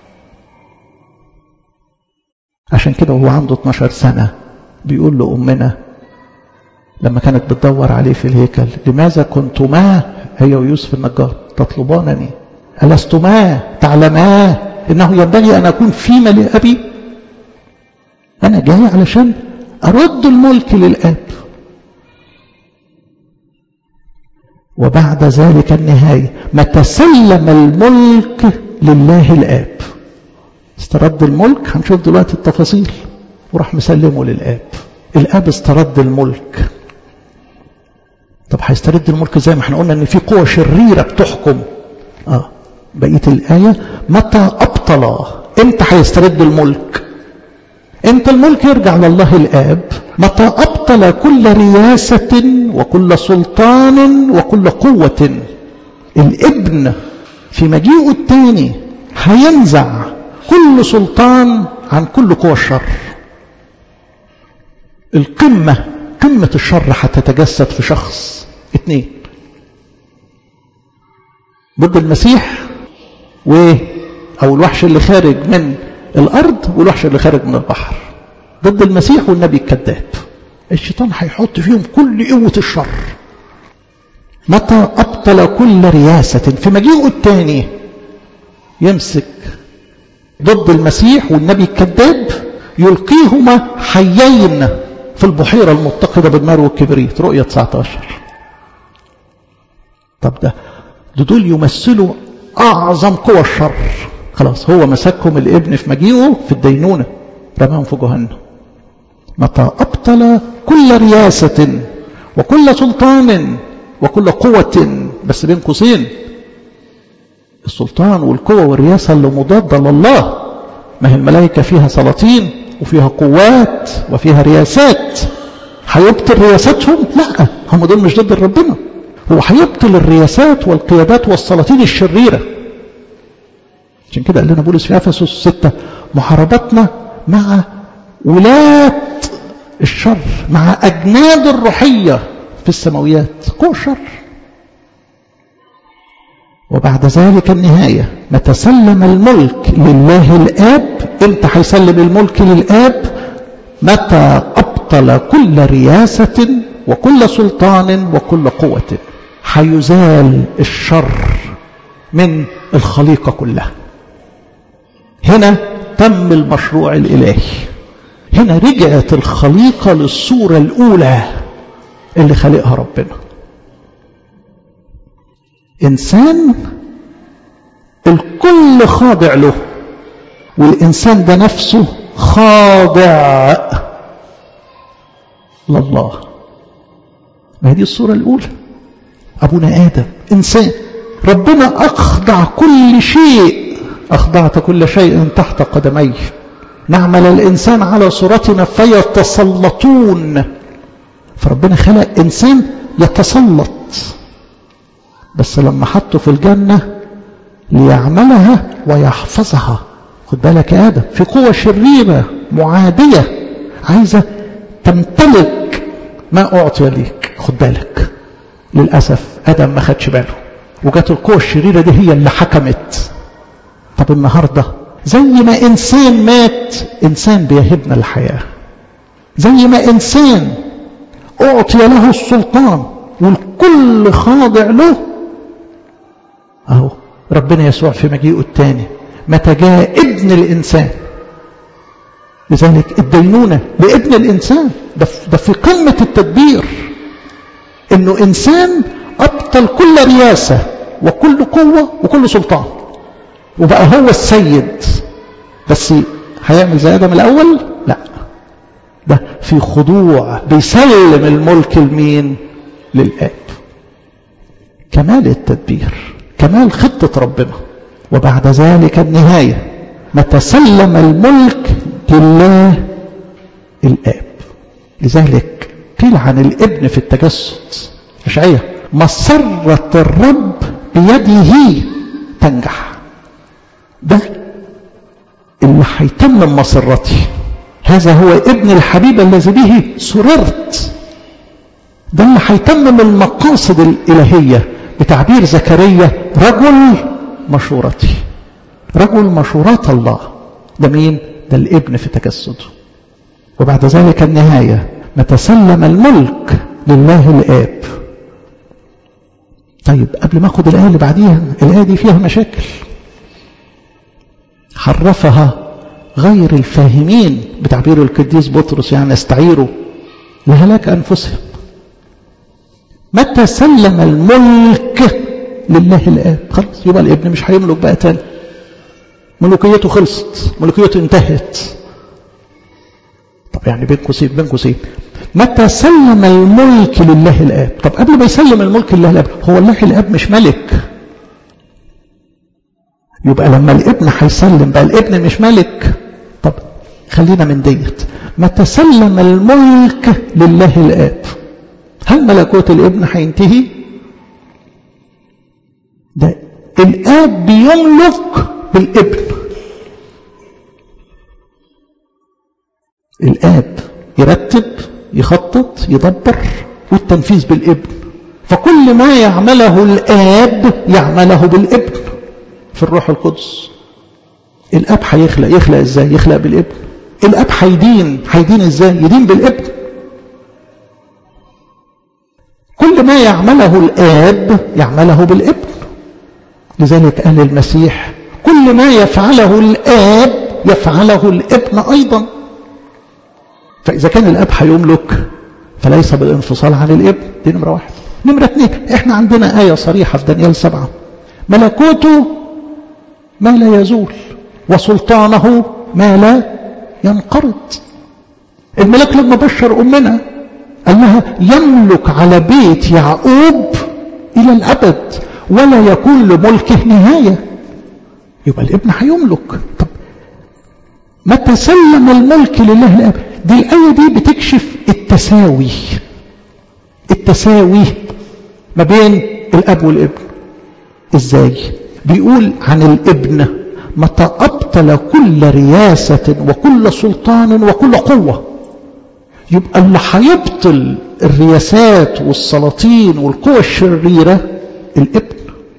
عشان كده وهو عنده 12 سنة بيقول لأمنا لما كانت بتدور عليه في الهيكل لماذا كنتما هي ويوسف النجار تطلبانني ألستما تعلما إنه ينبغي أن أكون في ملء أبي أنا جاي علشان أرد الملك للآب وبعد ذلك النهاية متى سلم الملك لله الآب استرد الملك هنشوف دلوقتي التفاصيل وراح مسلمه للآب الآب استرد الملك طب هيسترد الملك زي ما احنا قلنا ان في قوة شريرة بتحكم اه بقية الآية متى أبطل امتى هيسترد الملك امتى الملك يرجع لله الآب متى أبطل كل رياسة وكل سلطان وكل قوة الابن في مجيئه الثاني هينزع كل سلطان عن كل قوى الشر القمة قمة الشر هتتجسد في شخص اثنين ضد المسيح و او الوحش اللي خارج من الارض والوحش اللي خارج من البحر ضد المسيح والنبي الكذاب الشيطان هيحط فيهم كل قوة الشر متى أبطل كل رياسة في مجيئه الثاني يمسك ضد المسيح والنبي الكذاب يلقيهما حيين في البحيرة المتقدة بالنار والكبريت رؤية 19 طب ده دول يمثلوا أعظم قوى الشر خلاص هو مسكهم الابن في مجيئه في الدينونة رماهم في جهنم متى أبطل كل رياسة وكل سلطان وكل قوة بس بين قوسين السلطان والقوة والرياسة اللي مضادة لله ما هي الملائكة فيها سلاطين وفيها قوات وفيها رياسات هيبطل رياساتهم لا هم دول مش ضد ربنا هو هيبطل الرياسات والقيادات والسلاطين الشريرة عشان كده قال لنا بولس في افسس 6 محاربتنا مع ولاة الشر مع أجناد الروحية في السماويات قوة الشر وبعد ذلك النهاية متى سلم الملك لله الآب امتى هيسلم الملك للآب متى أبطل كل رياسة وكل سلطان وكل قوة هيزال الشر من الخليقة كلها هنا تم المشروع الإلهي هنا رجعت الخليقة للصورة الأولى اللي خلقها ربنا إنسان الكل خاضع له والإنسان ده نفسه خاضع لله ما هي دي الصورة الأولى أبونا آدم إنسان ربنا أخضع كل شيء أخضعت كل شيء تحت قدميه نعمل الإنسان على صورتنا فيتسلطون فربنا خلق إنسان يتسلط بس لما حطه في الجنة ليعملها ويحفظها خد بالك يا آدم في قوة شريرة معادية عايزة تمتلك ما أعطي ليك خد بالك للأسف آدم ما خدش باله وجات القوة الشريرة دي هي اللي حكمت طب النهاردة زي ما إنسان مات إنسان بيهبنا الحياة زي ما إنسان أعطي له السلطان والكل خاضع له أهو ربنا يسوع في مجيئه الثاني متى جاء ابن الإنسان لذلك الدينونة لابن الإنسان ده ده في قمة التدبير إنه إنسان أبطل كل رياسة وكل قوة وكل سلطان وبقى هو السيد بس هيعمل زي آدم الأول لا ده في خضوع بيسلم الملك لمين للآب كمال التدبير كمال خطة ربنا وبعد ذلك النهاية متى سلم الملك لله الآب لذلك قيل عن الابن في التجسد أشعية مسرة الرب بيده تنجح ده اللي هيتمم مسرتي هذا هو ابن الحبيب الذي به سررت ده اللي هيتمم المقاصد الإلهية بتعبير زكريا رجل مشورتي رجل مشورات الله ده مين ده الابن في تجسده وبعد ذلك النهاية متى سلم الملك لله الآب طيب قبل ما اخد الآية اللي بعديها الآية دي فيها مشاكل حرفها غير الفاهمين بتعبير القديس بطرس يعني استعيروا لهلاك أنفسهم متى سلم الملك لله الآب خلاص يبقى الابن مش هيملك بقى تاني ملوكيته خلصت ملوكيته انتهت طب يعني بين قوسين بين قوسين متى سلم الملك لله الآب طب قبل ما يسلم الملك لله الآب هو الله الآب مش ملك يبقى لما الابن هيسلم بقى الابن مش ملك طب خلينا من ديت متى سلم الملك لله الآب هل ملكوت الابن هينتهي ده الآب بيملك بالابن الآب يرتب يخطط يدبر والتنفيذ بالابن فكل ما يعمله الآب يعمله بالابن في الروح القدس الاب هيخلق يخلق ازاي يخلق بالابن الاب هيدين هيدين ازاي يدين بالابن كل ما يعمله الاب يعمله بالابن لذلك قال المسيح كل ما يفعله الآب يفعله الابن أيضا فإذا كان الأب هيملك فليس بالانفصال عن الابن دي نمرة واحد نمرة اثنين احنا عندنا آية صريحة في دانيال سبعة ملكوته ما لا يزول وسلطانه ما لا ينقرض الملك لما بشر أمنا قال لها يملك على بيت يعقوب إلى الأبد ولا يكون لملكه نهاية يبقى الابن هيملك طب متى سلم الملك لله الأب دي الآية دي بتكشف التساوي التساوي ما بين الأب والابن إزاي بيقول عن الابن متى أبطل كل رياسة وكل سلطان وكل قوة يبقى اللي هيبطل الرياسات والسلاطين والقوى الشريرة الابن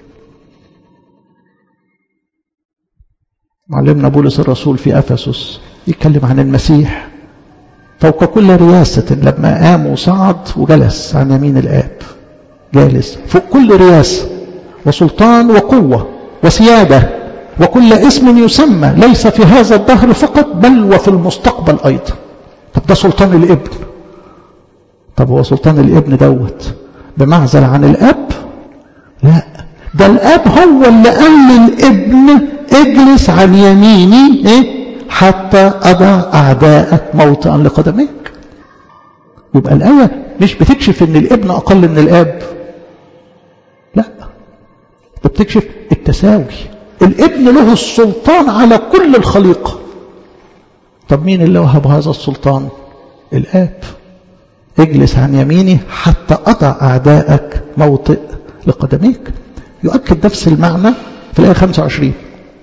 معلمنا بولس الرسول في أفسس يتكلم عن المسيح فوق كل رياسة لما قام وصعد وجلس عن يمين الآب جالس فوق كل رياسة وسلطان وقوة وسيادة وكل اسم يسمى ليس في هذا الدهر فقط بل وفي المستقبل أيضا طب ده سلطان الابن طب هو سلطان الابن دوت بمعزل عن الأب لا ده الأب هو اللي قال للابن اجلس عن يميني ايه حتى أضع أعداءك موطئا لقدميك يبقى الآية مش بتكشف ان الابن أقل من الآب لا ده بتكشف التساوي الابن له السلطان على كل الخليقة طب مين اللي وهب هذا السلطان الآب اجلس عن يميني حتى أضع أعداءك موطئ لقدميك يؤكد نفس المعنى في الآية 25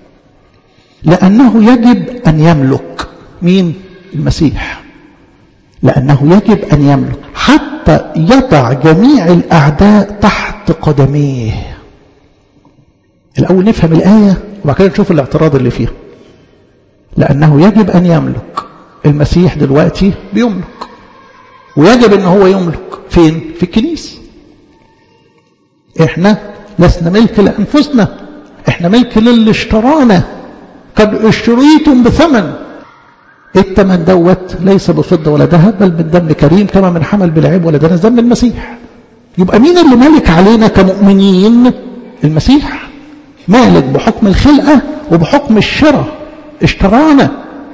لأنه يجب أن يملك مين المسيح لأنه يجب أن يملك حتى يضع جميع الأعداء تحت قدميه الأول نفهم الآية وبعد كده نشوف الاعتراض اللي فيها لأنه يجب أن يملك المسيح دلوقتي بيملك ويجب أن هو يملك فين؟ في الكنيسة احنا لسنا ملك لأنفسنا احنا ملك للي اشترانا قد اشتريتم بثمن الثمن دوت ليس بفضة ولا ذهب بل من دم كريم كما من حمل بالعيب ولا دنس دم المسيح يبقى مين اللي مالك علينا كمؤمنين المسيح مالك بحكم الخلقة وبحكم الشراء اشترانا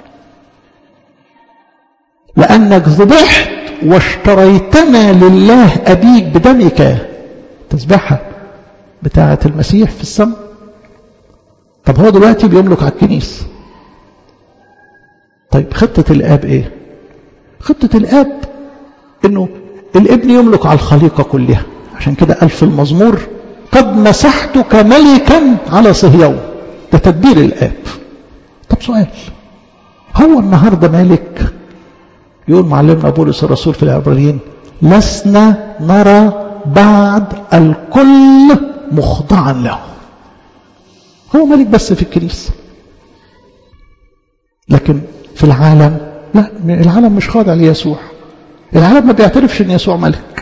لأنك ذبحت واشتريتنا لله أبيك بدمك تسبحها بتاعة المسيح في السماء طب هو دلوقتي بيملك على الكنيسة طيب خطة الآب إيه خطة الآب إنه الابن يملك على الخليقة كلها عشان كده قال في المزمور قد مسحتك ملكا على صهيون ده تدبير الآب طب سؤال هو النهاردة مالك يقول معلمنا بولس الرسول في العبرانيين لسنا نرى بعد الكل مخضعا له هو ملك بس في الكنيسة لكن في العالم لا العالم مش خاضع ليسوع العالم ما بيعترفش ان يسوع ملك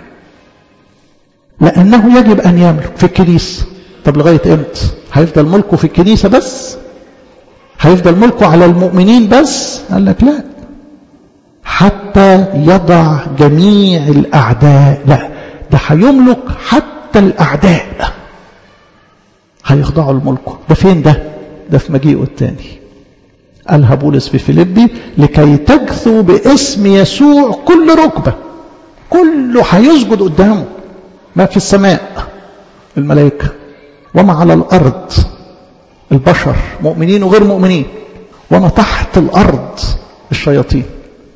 لانه يجب ان يملك في الكنيسة طب لغاية امتى هيفضل ملكه في الكنيسة بس هيفضل ملكه على المؤمنين بس قال لك لا حتى يضع جميع الاعداء لا ده هيملك حتى الاعداء هيخضعوا لملكه ده فين ده ده في مجيئه الثاني قالها بولس في فيليبي لكي تجثو باسم يسوع كل ركبة كله هيسجد قدامه ما في السماء الملائكة وما على الأرض البشر مؤمنين وغير مؤمنين وما تحت الأرض الشياطين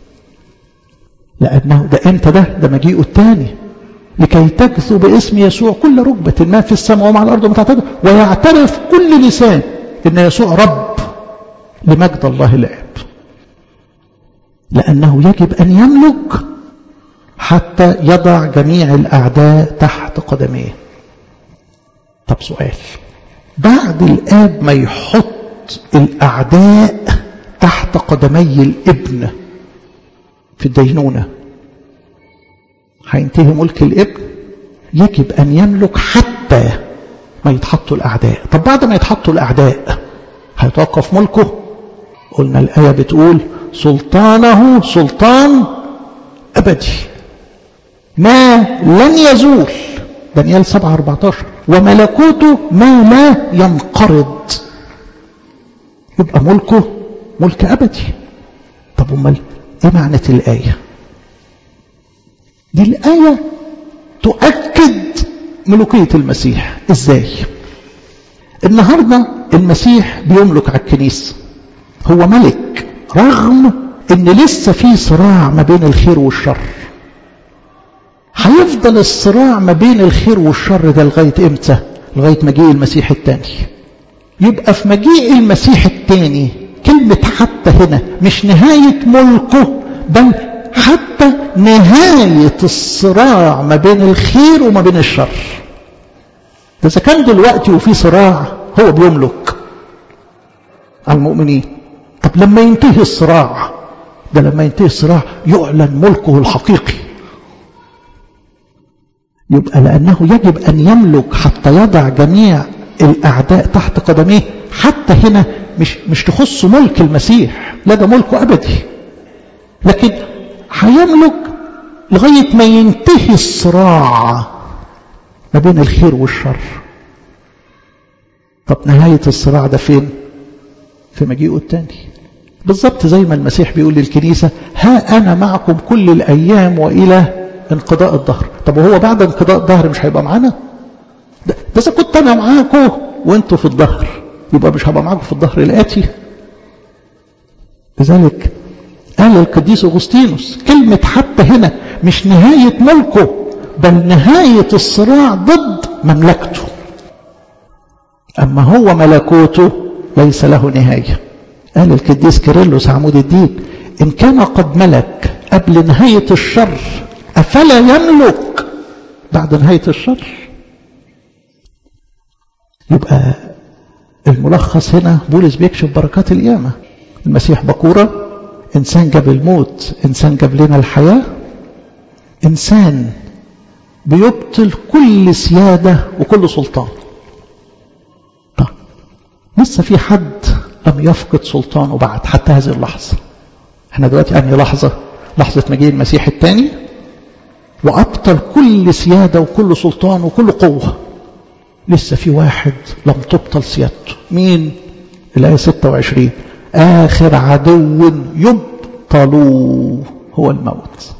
لأنه ده امتى ده ده مجيئه الثاني لكي تجثو باسم يسوع كل ركبة ما في السماء وما على الأرض وما تحت الأرض ويعترف كل لسان أن يسوع رب لمجد الله الآب لأنه يجب أن يملك حتى يضع جميع الأعداء تحت قدميه طب سؤال بعد الآب ما يحط الأعداء تحت قدمي الابن في الدينونة هينتهي ملك الابن يجب أن يملك حتى ما يتحطوا الأعداء طب بعد ما يتحطوا الأعداء هيتوقف ملكه قلنا الآية بتقول سلطانه سلطان أبدي ما لن يزول دانيال 7 14 وملكوته ما لا ينقرض يبقى ملكه ملك أبدي طب امال ايه معنى الآية دي الآية تؤكد ملوكية المسيح ازاي النهاردة المسيح بيملك على الكنيسة هو ملك رغم ان لسه في صراع ما بين الخير والشر هيفضل الصراع ما بين الخير والشر ده لغاية امتى لغاية مجيء المسيح التاني يبقى في مجيء المسيح التاني كلمة حتى هنا مش نهاية ملكه بل حتى نهاية الصراع ما بين الخير وما بين الشر ده إذا كان دلوقتي وفي صراع هو بيملك على المؤمنين طب لما ينتهي الصراع ده لما ينتهي الصراع يعلن ملكه الحقيقي يبقى لأنه يجب أن يملك حتى يضع جميع الأعداء تحت قدميه حتى هنا مش مش تخص ملك المسيح لا ده ملكه أبدي لكن هيملك لغاية ما ينتهي الصراع ما بين الخير والشر طب نهاية الصراع ده فين في مجيئه التاني بالضبط زي ما المسيح بيقول للكنيسة ها أنا معكم كل الأيام وإلى انقضاء الظهر طب وهو بعد انقضاء الظهر مش هيبقى معانا ده إذا كنت أنا معاكم وانتوا في الظهر يبقى مش هبقى معاكم في الظهر الآتي لذلك قال القديس أغسطينوس كلمة حتى هنا مش نهاية ملكه بل نهاية الصراع ضد مملكته أما هو ملكوته ليس له نهاية قال القديس كيرلس عمود الدين إن كان قد ملك قبل نهاية الشر أفلا يملك بعد نهاية الشر يبقى الملخص هنا بولس بيكشف بركات القيامة المسيح بكورة إنسان جاب الموت إنسان جاب لنا الحياة إنسان بيبطل كل سيادة وكل سلطان طب لسه في حد لم يفقد سلطانه بعد حتى هذه اللحظة احنا دلوقتي أنهي لحظة لحظة مجيء المسيح الثاني وأبطل كل سيادة وكل سلطان وكل قوة لسه في واحد لم تبطل سيادته مين الآية 26 آخر عدو يبطل هو الموت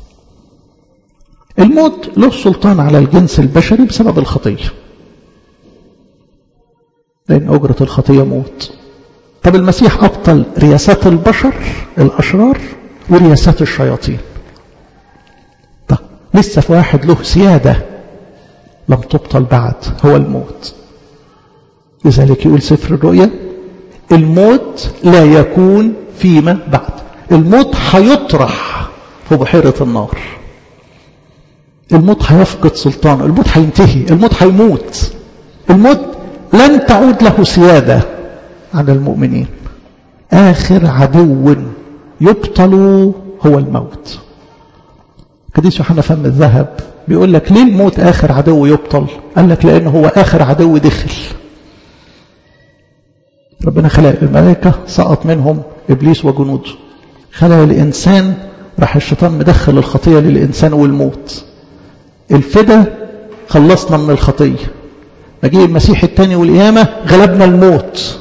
الموت له سلطان على الجنس البشري بسبب الخطية لأن أجرة الخطية موت طب المسيح أبطل رياسات البشر الأشرار ورياسات الشياطين طب لسه في واحد له سيادة لم تبطل بعد هو الموت لذلك يقول سفر الرؤيا الموت لا يكون فيما بعد الموت هيطرح في بحيرة النار الموت هيفقد سلطانه الموت هينتهي الموت هيموت الموت لن تعود له سيادة على المؤمنين آخر عدو يبطل هو الموت قديس يوحنا فم الذهب بيقول لك ليه الموت آخر عدو يبطل قال لك لأنه هو آخر عدو دخل ربنا خلق الملائكة سقط منهم إبليس وجنوده خلق الإنسان راح الشيطان مدخل الخطية للإنسان والموت الفدا خلصنا من الخطية مجيء المسيح الثاني والقيامة غلبنا الموت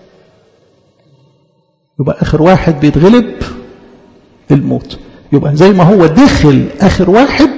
يبقى آخر واحد بيتغلب الموت يبقى زي ما هو دخل آخر واحد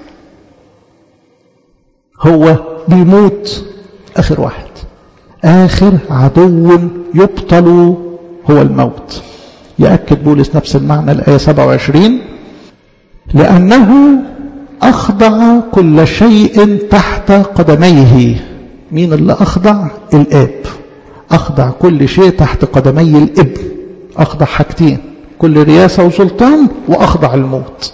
هو بيموت آخر واحد آخر عدو يبطل هو الموت يأكد بولس نفس المعنى الآية 27 لأنه أخضع كل شيء تحت قدميه مين اللي أخضع الآب أخضع كل شيء تحت قدمي الابن أخضع حاجتين كل رياسة وسلطان وأخضع الموت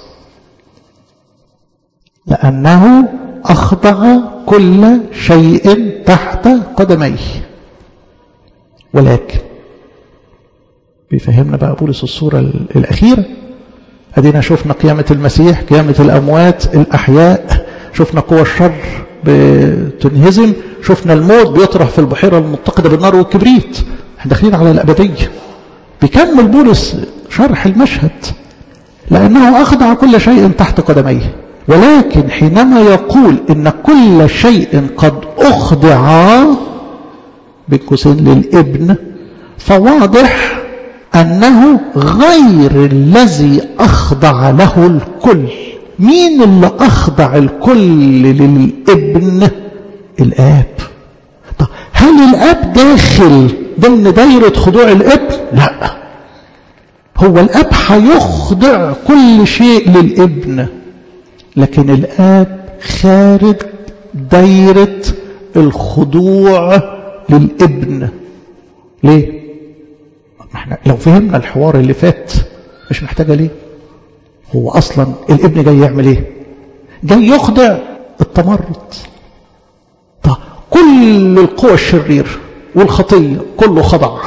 لأنه أخضع كل شيء تحت قدميه ولكن بيفهمنا بقى بولس الصورة الأخيرة أدينا شفنا قيامة المسيح قيامة الأموات الأحياء شفنا قوى الشر بتنهزم شفنا الموت بيطرح في البحيرة المتقدة بالنار والكبريت داخلين على الأبدية بيكمل بولس شرح المشهد لأنه أخضع كل شيء تحت قدميه ولكن حينما يقول إن كل شيء قد أخضع بالقوسين للابن فواضح أنه غير الذي أخضع له الكل مين اللي أخضع الكل للابن الآب طب هل الآب داخل ضمن دايرة خضوع الابن لا هو الآب هيخضع كل شيء للابن لكن الآب خارج دايرة الخضوع للابن ليه احنا لو فهمنا الحوار اللي فات مش محتاجة ليه هو اصلا الابن جاي يعمل ايه جاي يخضع التمرد طب كل القوى الشرير والخطية كله خضع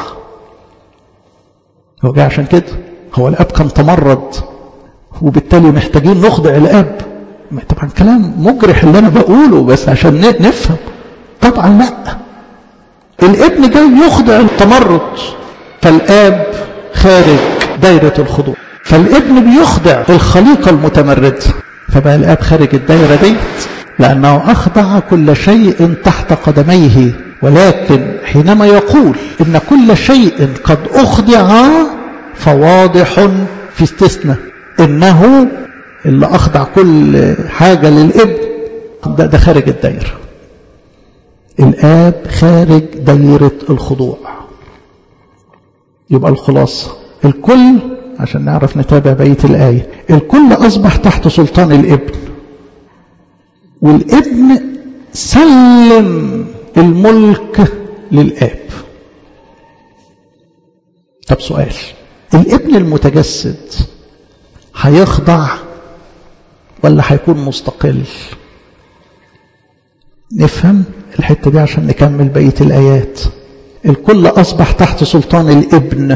هو جاي عشان كده هو الاب كان تمرد وبالتالي محتاجين نخضع الاب طبعا كلام مجرح اللي انا بقوله بس عشان نفهم طبعا لا الابن جاي يخضع التمرد فالاب خارج دايرة الخضوع فالابن بيخضع الخليقة المتمردة فبقى الاب خارج الدايرة دي لأنه أخضع كل شيء تحت قدميه ولكن حينما يقول إن كل شيء قد أخضع فواضح في استثناء إنه اللي أخضع كل حاجة للابن ده, ده خارج الدايرة الآب خارج دايرة الخضوع يبقى الخلاصة الكل عشان نعرف نتابع بقية الآية الكل أصبح تحت سلطان الابن والابن سلم الملك للآب طب سؤال الابن المتجسد هيخضع ولا هيكون مستقل نفهم الحتة دي عشان نكمل بقية الآيات الكل أصبح تحت سلطان الابن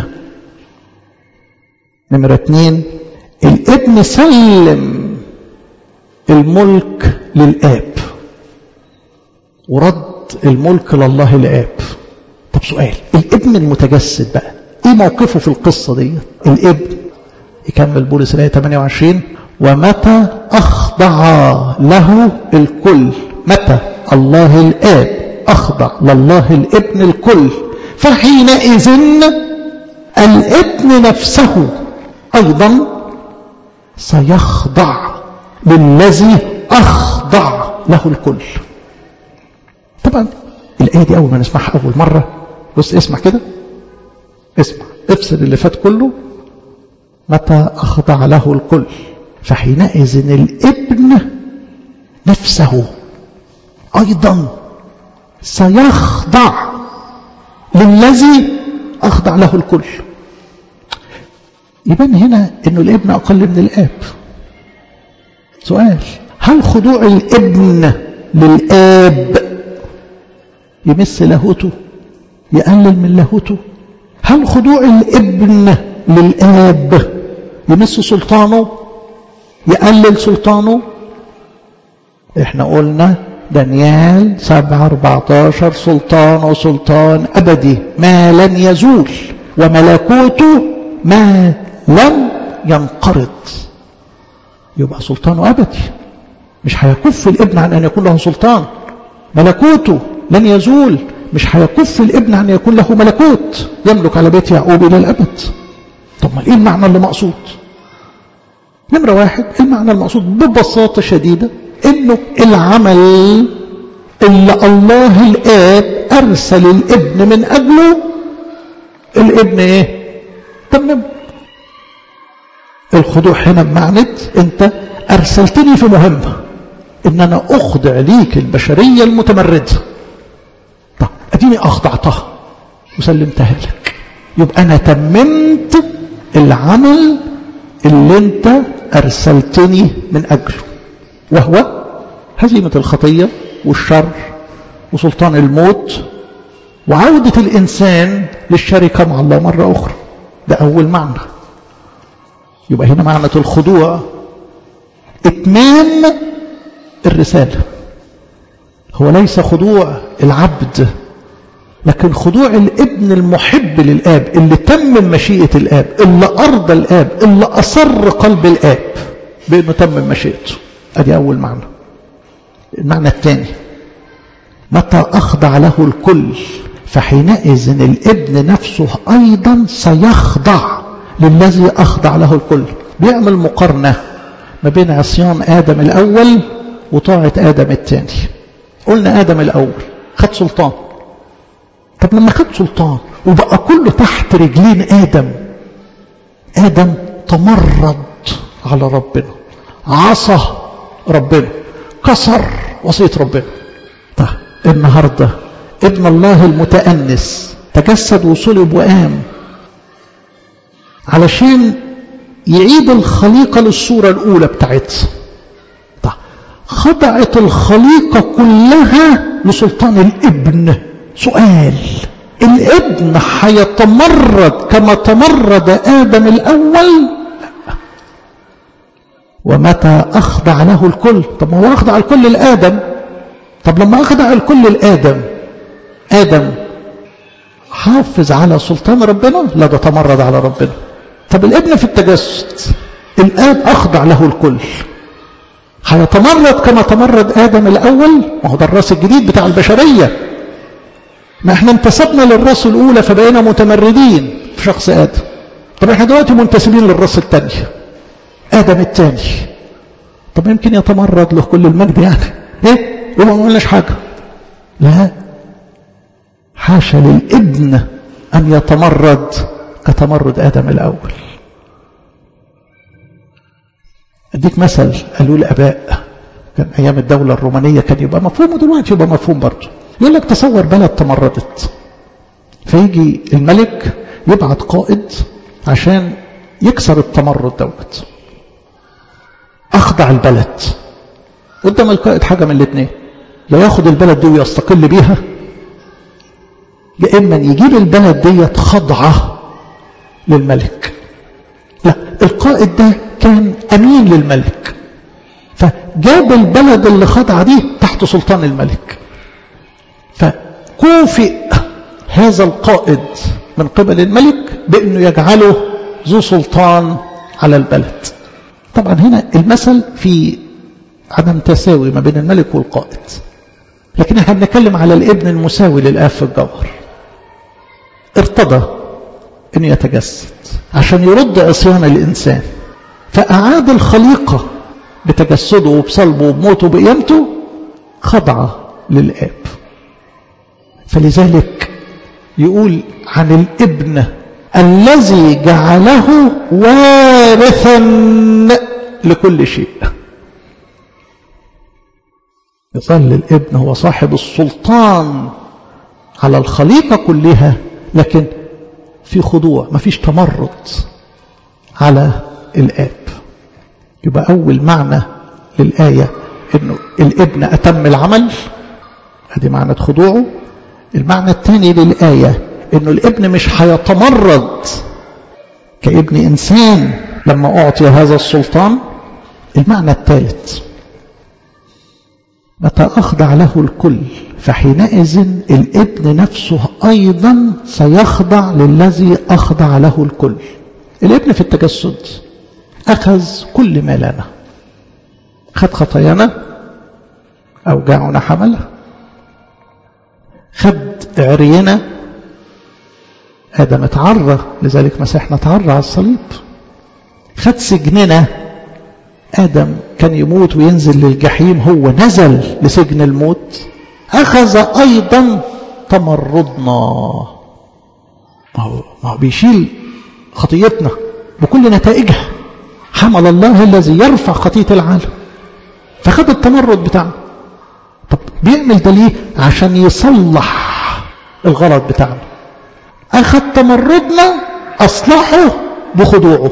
نمرة اتنين الابن سلم الملك للآب ورد الملك لله الآب طب سؤال الابن المتجسد بقى ايه موقفه في القصة دي الابن يكمل بولس الآية 28 ومتى أخضع له الكل متى الله الآب أخضع لله الابن الكل فحينئذ الابن نفسه أيضا سيخضع للذي أخضع له الكل طبعا الآية دي أول ما نسمعها أول مرة بص اسمع كده اسمع افصل اللي فات كله متى أخضع له الكل فحينئذ الابن نفسه أيضا سيخضع للذي أخضع له الكل يبان هنا أنه الابن أقل من الآب سؤال هل خضوع الابن للآب يمس لاهوته يقلل من لاهوته هل خضوع الابن للآب يمس سلطانه يقلل سلطانه احنا قلنا دانيال سبعة أربعتاشر سلطان سلطان أبدي ما لن يزول وملكوته ما لم ينقرض يبقى سلطانه أبدي مش هيكف الابن عن أن يكون له سلطان ملكوته لن يزول مش هيكف الابن عن يكون له ملكوت يملك على بيت يعقوب إلى الأبد طب ما إيه المعنى اللي مقصود نمرة واحد المعنى المقصود ببساطة شديدة انه العمل اللي الله الاب ارسل الابن من اجله الابن ايه تمم الخضوع هنا بمعنى انت ارسلتني في مهمه ان انا اخضع ليك البشريه المتمرده طب اديني اخضعتها وسلمتها لك يبقى انا تممت العمل اللي انت ارسلتني من اجله وهو هزيمة الخطية والشر وسلطان الموت وعودة الإنسان للشركة مع الله مرة أخرى ده أول معنى يبقى هنا معنى الخضوع إتمام الرسالة هو ليس خضوع العبد لكن خضوع الابن المحب للآب اللي تمم مشيئة الآب اللي أرضى الآب اللي أصر قلب الآب بأنه تمم مشيئته أدي أول معنى المعنى الثاني متى أخضع له الكل فحينئذ الابن نفسه أيضا سيخضع للذي أخضع له الكل بيعمل مقارنة ما بين عصيان آدم الأول وطاعة آدم الثاني قلنا آدم الأول خد سلطان طب لما خد سلطان وبقى كله تحت رجلين آدم آدم تمرد على ربنا عصى ربنا كسر وصية ربنا طيب النهاردة ابن الله المتأنس تجسد وصلب وقام علشان يعيد الخليقة للصورة الأولى بتاعتها طيب خضعت الخليقة كلها لسلطان الابن سؤال الابن هيتمرد كما تمرد آدم الأول ومتى أخضع له الكل طب ما هو أخضع الكل لآدم طب لما أخضع الكل لآدم آدم حافظ على سلطان ربنا لا ده تمرد على ربنا طب الابن في التجسد الآب أخضع له الكل هيتمرد كما تمرد آدم الأول ما هو ده الراس الجديد بتاع البشرية ما احنا انتسبنا للراس الأولى فبقينا متمردين في شخص آدم طب احنا دلوقتي منتسبين للراس الثانية آدم الثاني طب يمكن يتمرد له كل المجد يعني ايه يبقى ما قلناش حاجة لا حاشا للابن أن يتمرد كتمرد آدم الأول أديك مثل قالوا الآباء كان أيام الدولة الرومانية كان يبقى مفهوم ودلوقتي يبقى مفهوم برضه يقول لك تصور بلد تمردت فيجي الملك يبعت قائد عشان يكسر التمرد دوت أخضع البلد قدام القائد حاجة من الاثنين يا ياخد البلد دي ويستقل بيها يا إما يجيب البلد ديت خضعة للملك لا القائد ده كان أمين للملك فجاب البلد اللي خضعة دي تحت سلطان الملك فكوفئ هذا القائد من قبل الملك بأنه يجعله ذو سلطان على البلد طبعا هنا المثل في عدم تساوي ما بين الملك والقائد لكن احنا بنتكلم على الابن المساوي للآب في الجوهر ارتضى أن يتجسد عشان يرد عصيان الإنسان فأعاد الخليقة بتجسده وبصلبه وبموته وبقيامته خضع للآب فلذلك يقول عن الابن الذي جعله وارثا لكل شيء يظل الابن هو صاحب السلطان على الخليقة كلها لكن في خضوع ما فيش تمرد على الآب يبقى أول معنى للآية أنه الابن أتم العمل هذه معنى خضوعه المعنى الثاني للآية أنه الابن مش هيتمرد كابن إنسان لما أعطي هذا السلطان المعنى الثالث متى أخضع له الكل فحينئذ الابن نفسه أيضا سيخضع للذي أخضع له الكل الابن في التجسد أخذ كل ما لنا خد خطايانا أوجاعنا حملها خد عرينا آدم اتعرى لذلك مسيحنا اتعرى على الصليب خد سجننا آدم كان يموت وينزل للجحيم هو نزل لسجن الموت أخذ أيضا تمردنا ما هو, ما هو بيشيل خطيتنا بكل نتائجها حمل الله الذي يرفع خطية العالم فخد التمرد بتاعنا طب بيعمل ده ليه عشان يصلح الغلط بتاعنا أخذ تمردنا أصلحه بخضوعه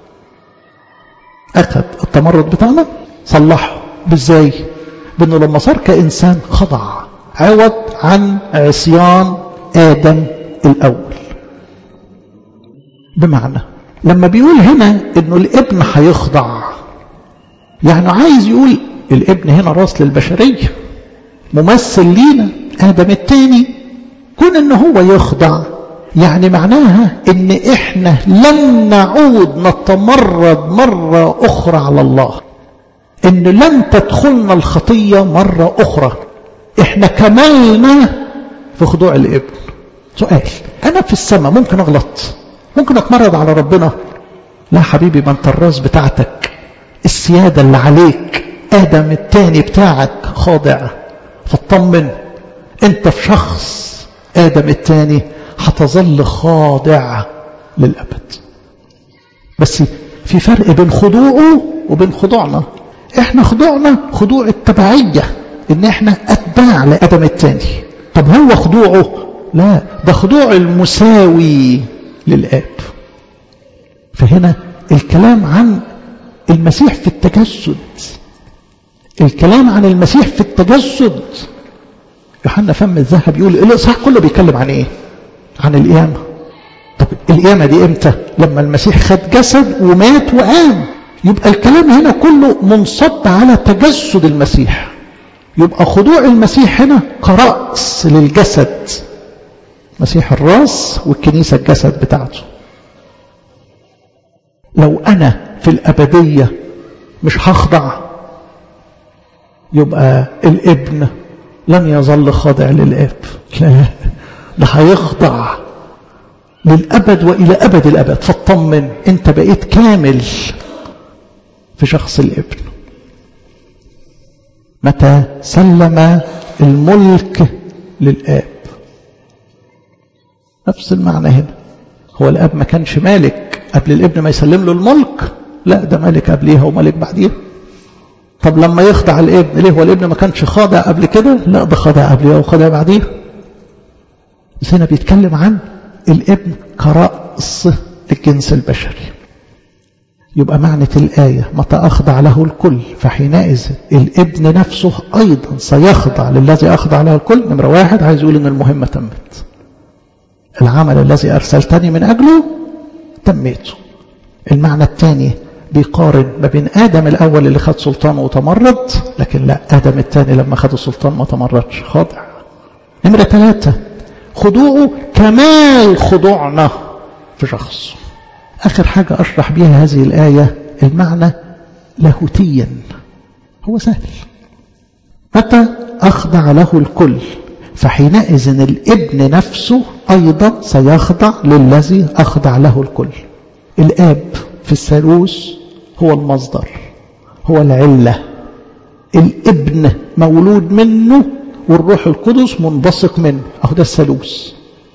أخذ التمرد بتاعنا صلحه بإزاي بأنه لما صار كإنسان خضع عوض عن عصيان آدم الأول بمعنى لما بيقول هنا انه الابن هيخضع يعني عايز يقول الابن هنا راس للبشرية ممثل لينا آدم التاني كون ان هو يخضع يعني معناها ان احنا لن نعود نتمرد مرة اخرى على الله ان لن تدخلنا الخطية مرة اخرى احنا كملنا في خضوع الابن سؤال انا في السماء ممكن اغلط ممكن اتمرد على ربنا لا حبيبي ما انت الراس بتاعتك السيادة اللي عليك ادم التاني بتاعك خاضع فاطمن انت في شخص ادم التاني هتظل خاضع للابد بس في فرق بين خضوعه وبين خضوعنا احنا خضوعنا خضوع التبعية ان احنا اتباع لادم التاني طب هو خضوعه لا ده خضوع المساوي للاب فهنا الكلام عن المسيح في التجسد الكلام عن المسيح في التجسد يوحنا فم الذهب يقول الاصحاح كله بيتكلم عن ايه عن القيامه طب القيامه دي امتى لما المسيح خد جسد ومات وقام يبقى الكلام هنا كله منصب على تجسد المسيح يبقى خضوع المسيح هنا كرأس للجسد مسيح الراس والكنيسة الجسد بتاعته لو أنا في الأبدية مش هخضع يبقى الابن لن يظل خاضع للاب لا ده هيخضع للأبد وإلى أبد الأبد فاطمن أنت بقيت كامل في شخص الابن متى سلم الملك للآب نفس المعنى هنا هو الآب ما كانش مالك قبل الابن ما يسلم له الملك لا ده مالك قبليها ومالك بعديها طب لما يخضع الابن ليه هو الابن ما كانش خاضع قبل كده لا ده خاضع قبليها وخاضع بعديها بس هنا بيتكلم عن الابن كرأس للجنس البشري يبقى معنى الآية متى أخضع له الكل فحينئذ الابن نفسه أيضا سيخضع للذي أخضع له الكل نمرة واحد عايز يقول إن المهمة تمت العمل الذي أرسلتني من أجله تميته المعنى الثاني بيقارن ما بين آدم الأول اللي خد سلطان وتمرد لكن لا آدم الثاني لما خد السلطان ما تمردش خاضع نمرة ثلاثة خضوعه كمال خضوعنا في شخص آخر حاجة أشرح بها هذه الآية المعنى لاهوتيا هو سهل متى أخضع له الكل فحينئذ الابن نفسه أيضا سيخضع للذي أخضع له الكل الآب في الثالوث هو المصدر هو العلة الابن مولود منه والروح القدس منبثق منه أهو ده الثالوث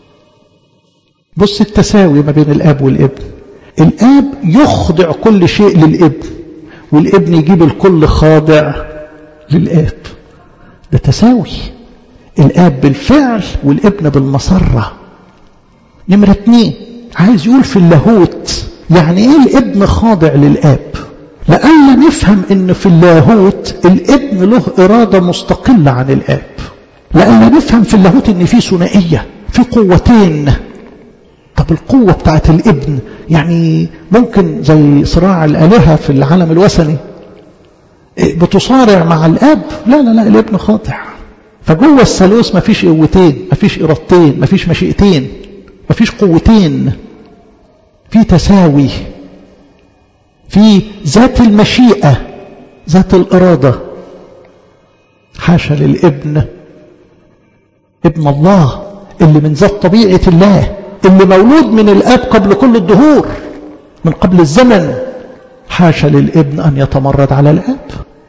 بص التساوي ما بين الآب والابن الآب يخضع كل شيء للابن والابن يجيب الكل خاضع للآب ده تساوي الآب بالفعل والابن بالمسرة نمرة اتنين عايز يقول في اللاهوت يعني ايه الابن خاضع للآب لألا نفهم ان في اللاهوت الابن له إرادة مستقلة عن الآب لألا نفهم في اللاهوت ان في ثنائية في قوتين طب القوة بتاعت الابن يعني ممكن زي صراع الآلهة في العالم الوثني بتصارع مع الآب لا لا لا الابن خاضع فجوه الثالوث مفيش قوتين مفيش إرادتين مفيش مشيئتين مفيش قوتين في تساوي في ذات المشيئة ذات الإرادة حاشا للابن ابن الله اللي من ذات طبيعة الله اللي مولود من الآب قبل كل الدهور من قبل الزمن حاشا للابن أن يتمرد على الآب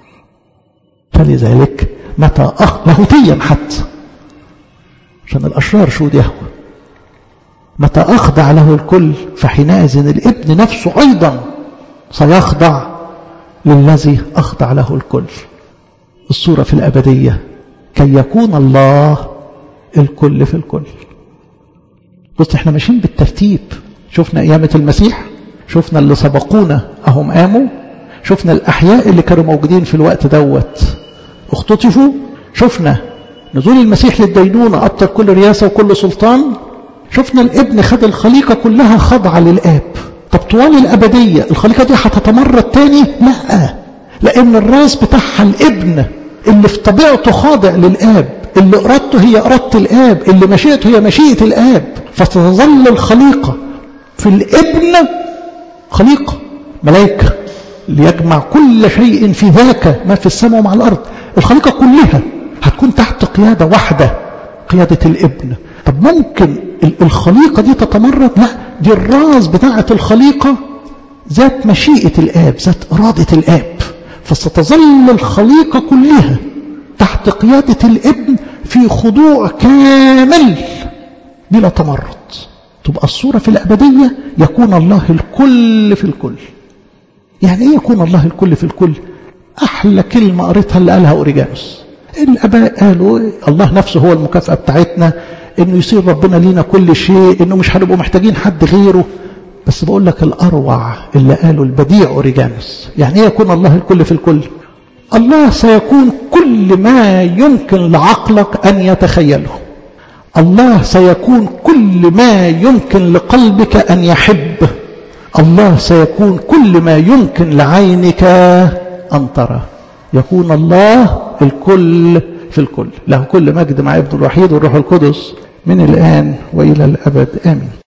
فلذلك متى أخ لاهوتيا حتى عشان الأشرار شو يهوى متى أخضع له الكل فحينئذ الابن نفسه أيضا سيخضع للذي أخضع له الكل الصورة في الأبدية كي يكون الله الكل في الكل بص احنا ماشيين بالترتيب شفنا قيامة المسيح شفنا اللي سبقونا اهم قاموا شفنا الأحياء اللي كانوا موجودين في الوقت دوت اختطفوا شفنا نزول المسيح للدينونة أبطل كل رياسة وكل سلطان شفنا الابن خد الخليقة كلها خضعة للآب طب طوال الأبدية الخليقة دي هتتمرد تاني لا لأن الراس بتاعها الابن اللي في طبيعته خاضع للآب اللي إرادته هي إرادة الآب اللي مشيئته هي مشيئة الآب فتظل الخليقة في الابن خليقة ملائكة ليجمع كل شيء في ذاك ما في السماء ومع الأرض الخليقة كلها هتكون تحت قيادة واحدة قيادة الابن طب ممكن الخليقة دي تتمرد لا دي الراس بتاعة الخليقة ذات مشيئة الآب ذات إرادة الآب فستظل الخليقة كلها تحت قيادة الابن في خضوع كامل بلا تمرد تبقى الصورة في الأبدية يكون الله الكل في الكل يعني ايه يكون الله الكل في الكل احلى كلمة قريتها اللي قالها اوريجانوس الاباء قالوا الله نفسه هو المكافأة بتاعتنا انه يصير ربنا لينا كل شيء انه مش هنبقوا محتاجين حد غيره بس بقول لك الاروع اللي قاله البديع اوريجانوس يعني ايه يكون الله الكل في الكل الله سيكون كل ما يمكن لعقلك ان يتخيله الله سيكون كل ما يمكن لقلبك ان يحب الله سيكون كل ما يمكن لعينك أن ترى يكون الله الكل في الكل له كل مجد مع ابن الوحيد والروح القدس من الآن وإلى الأبد آمين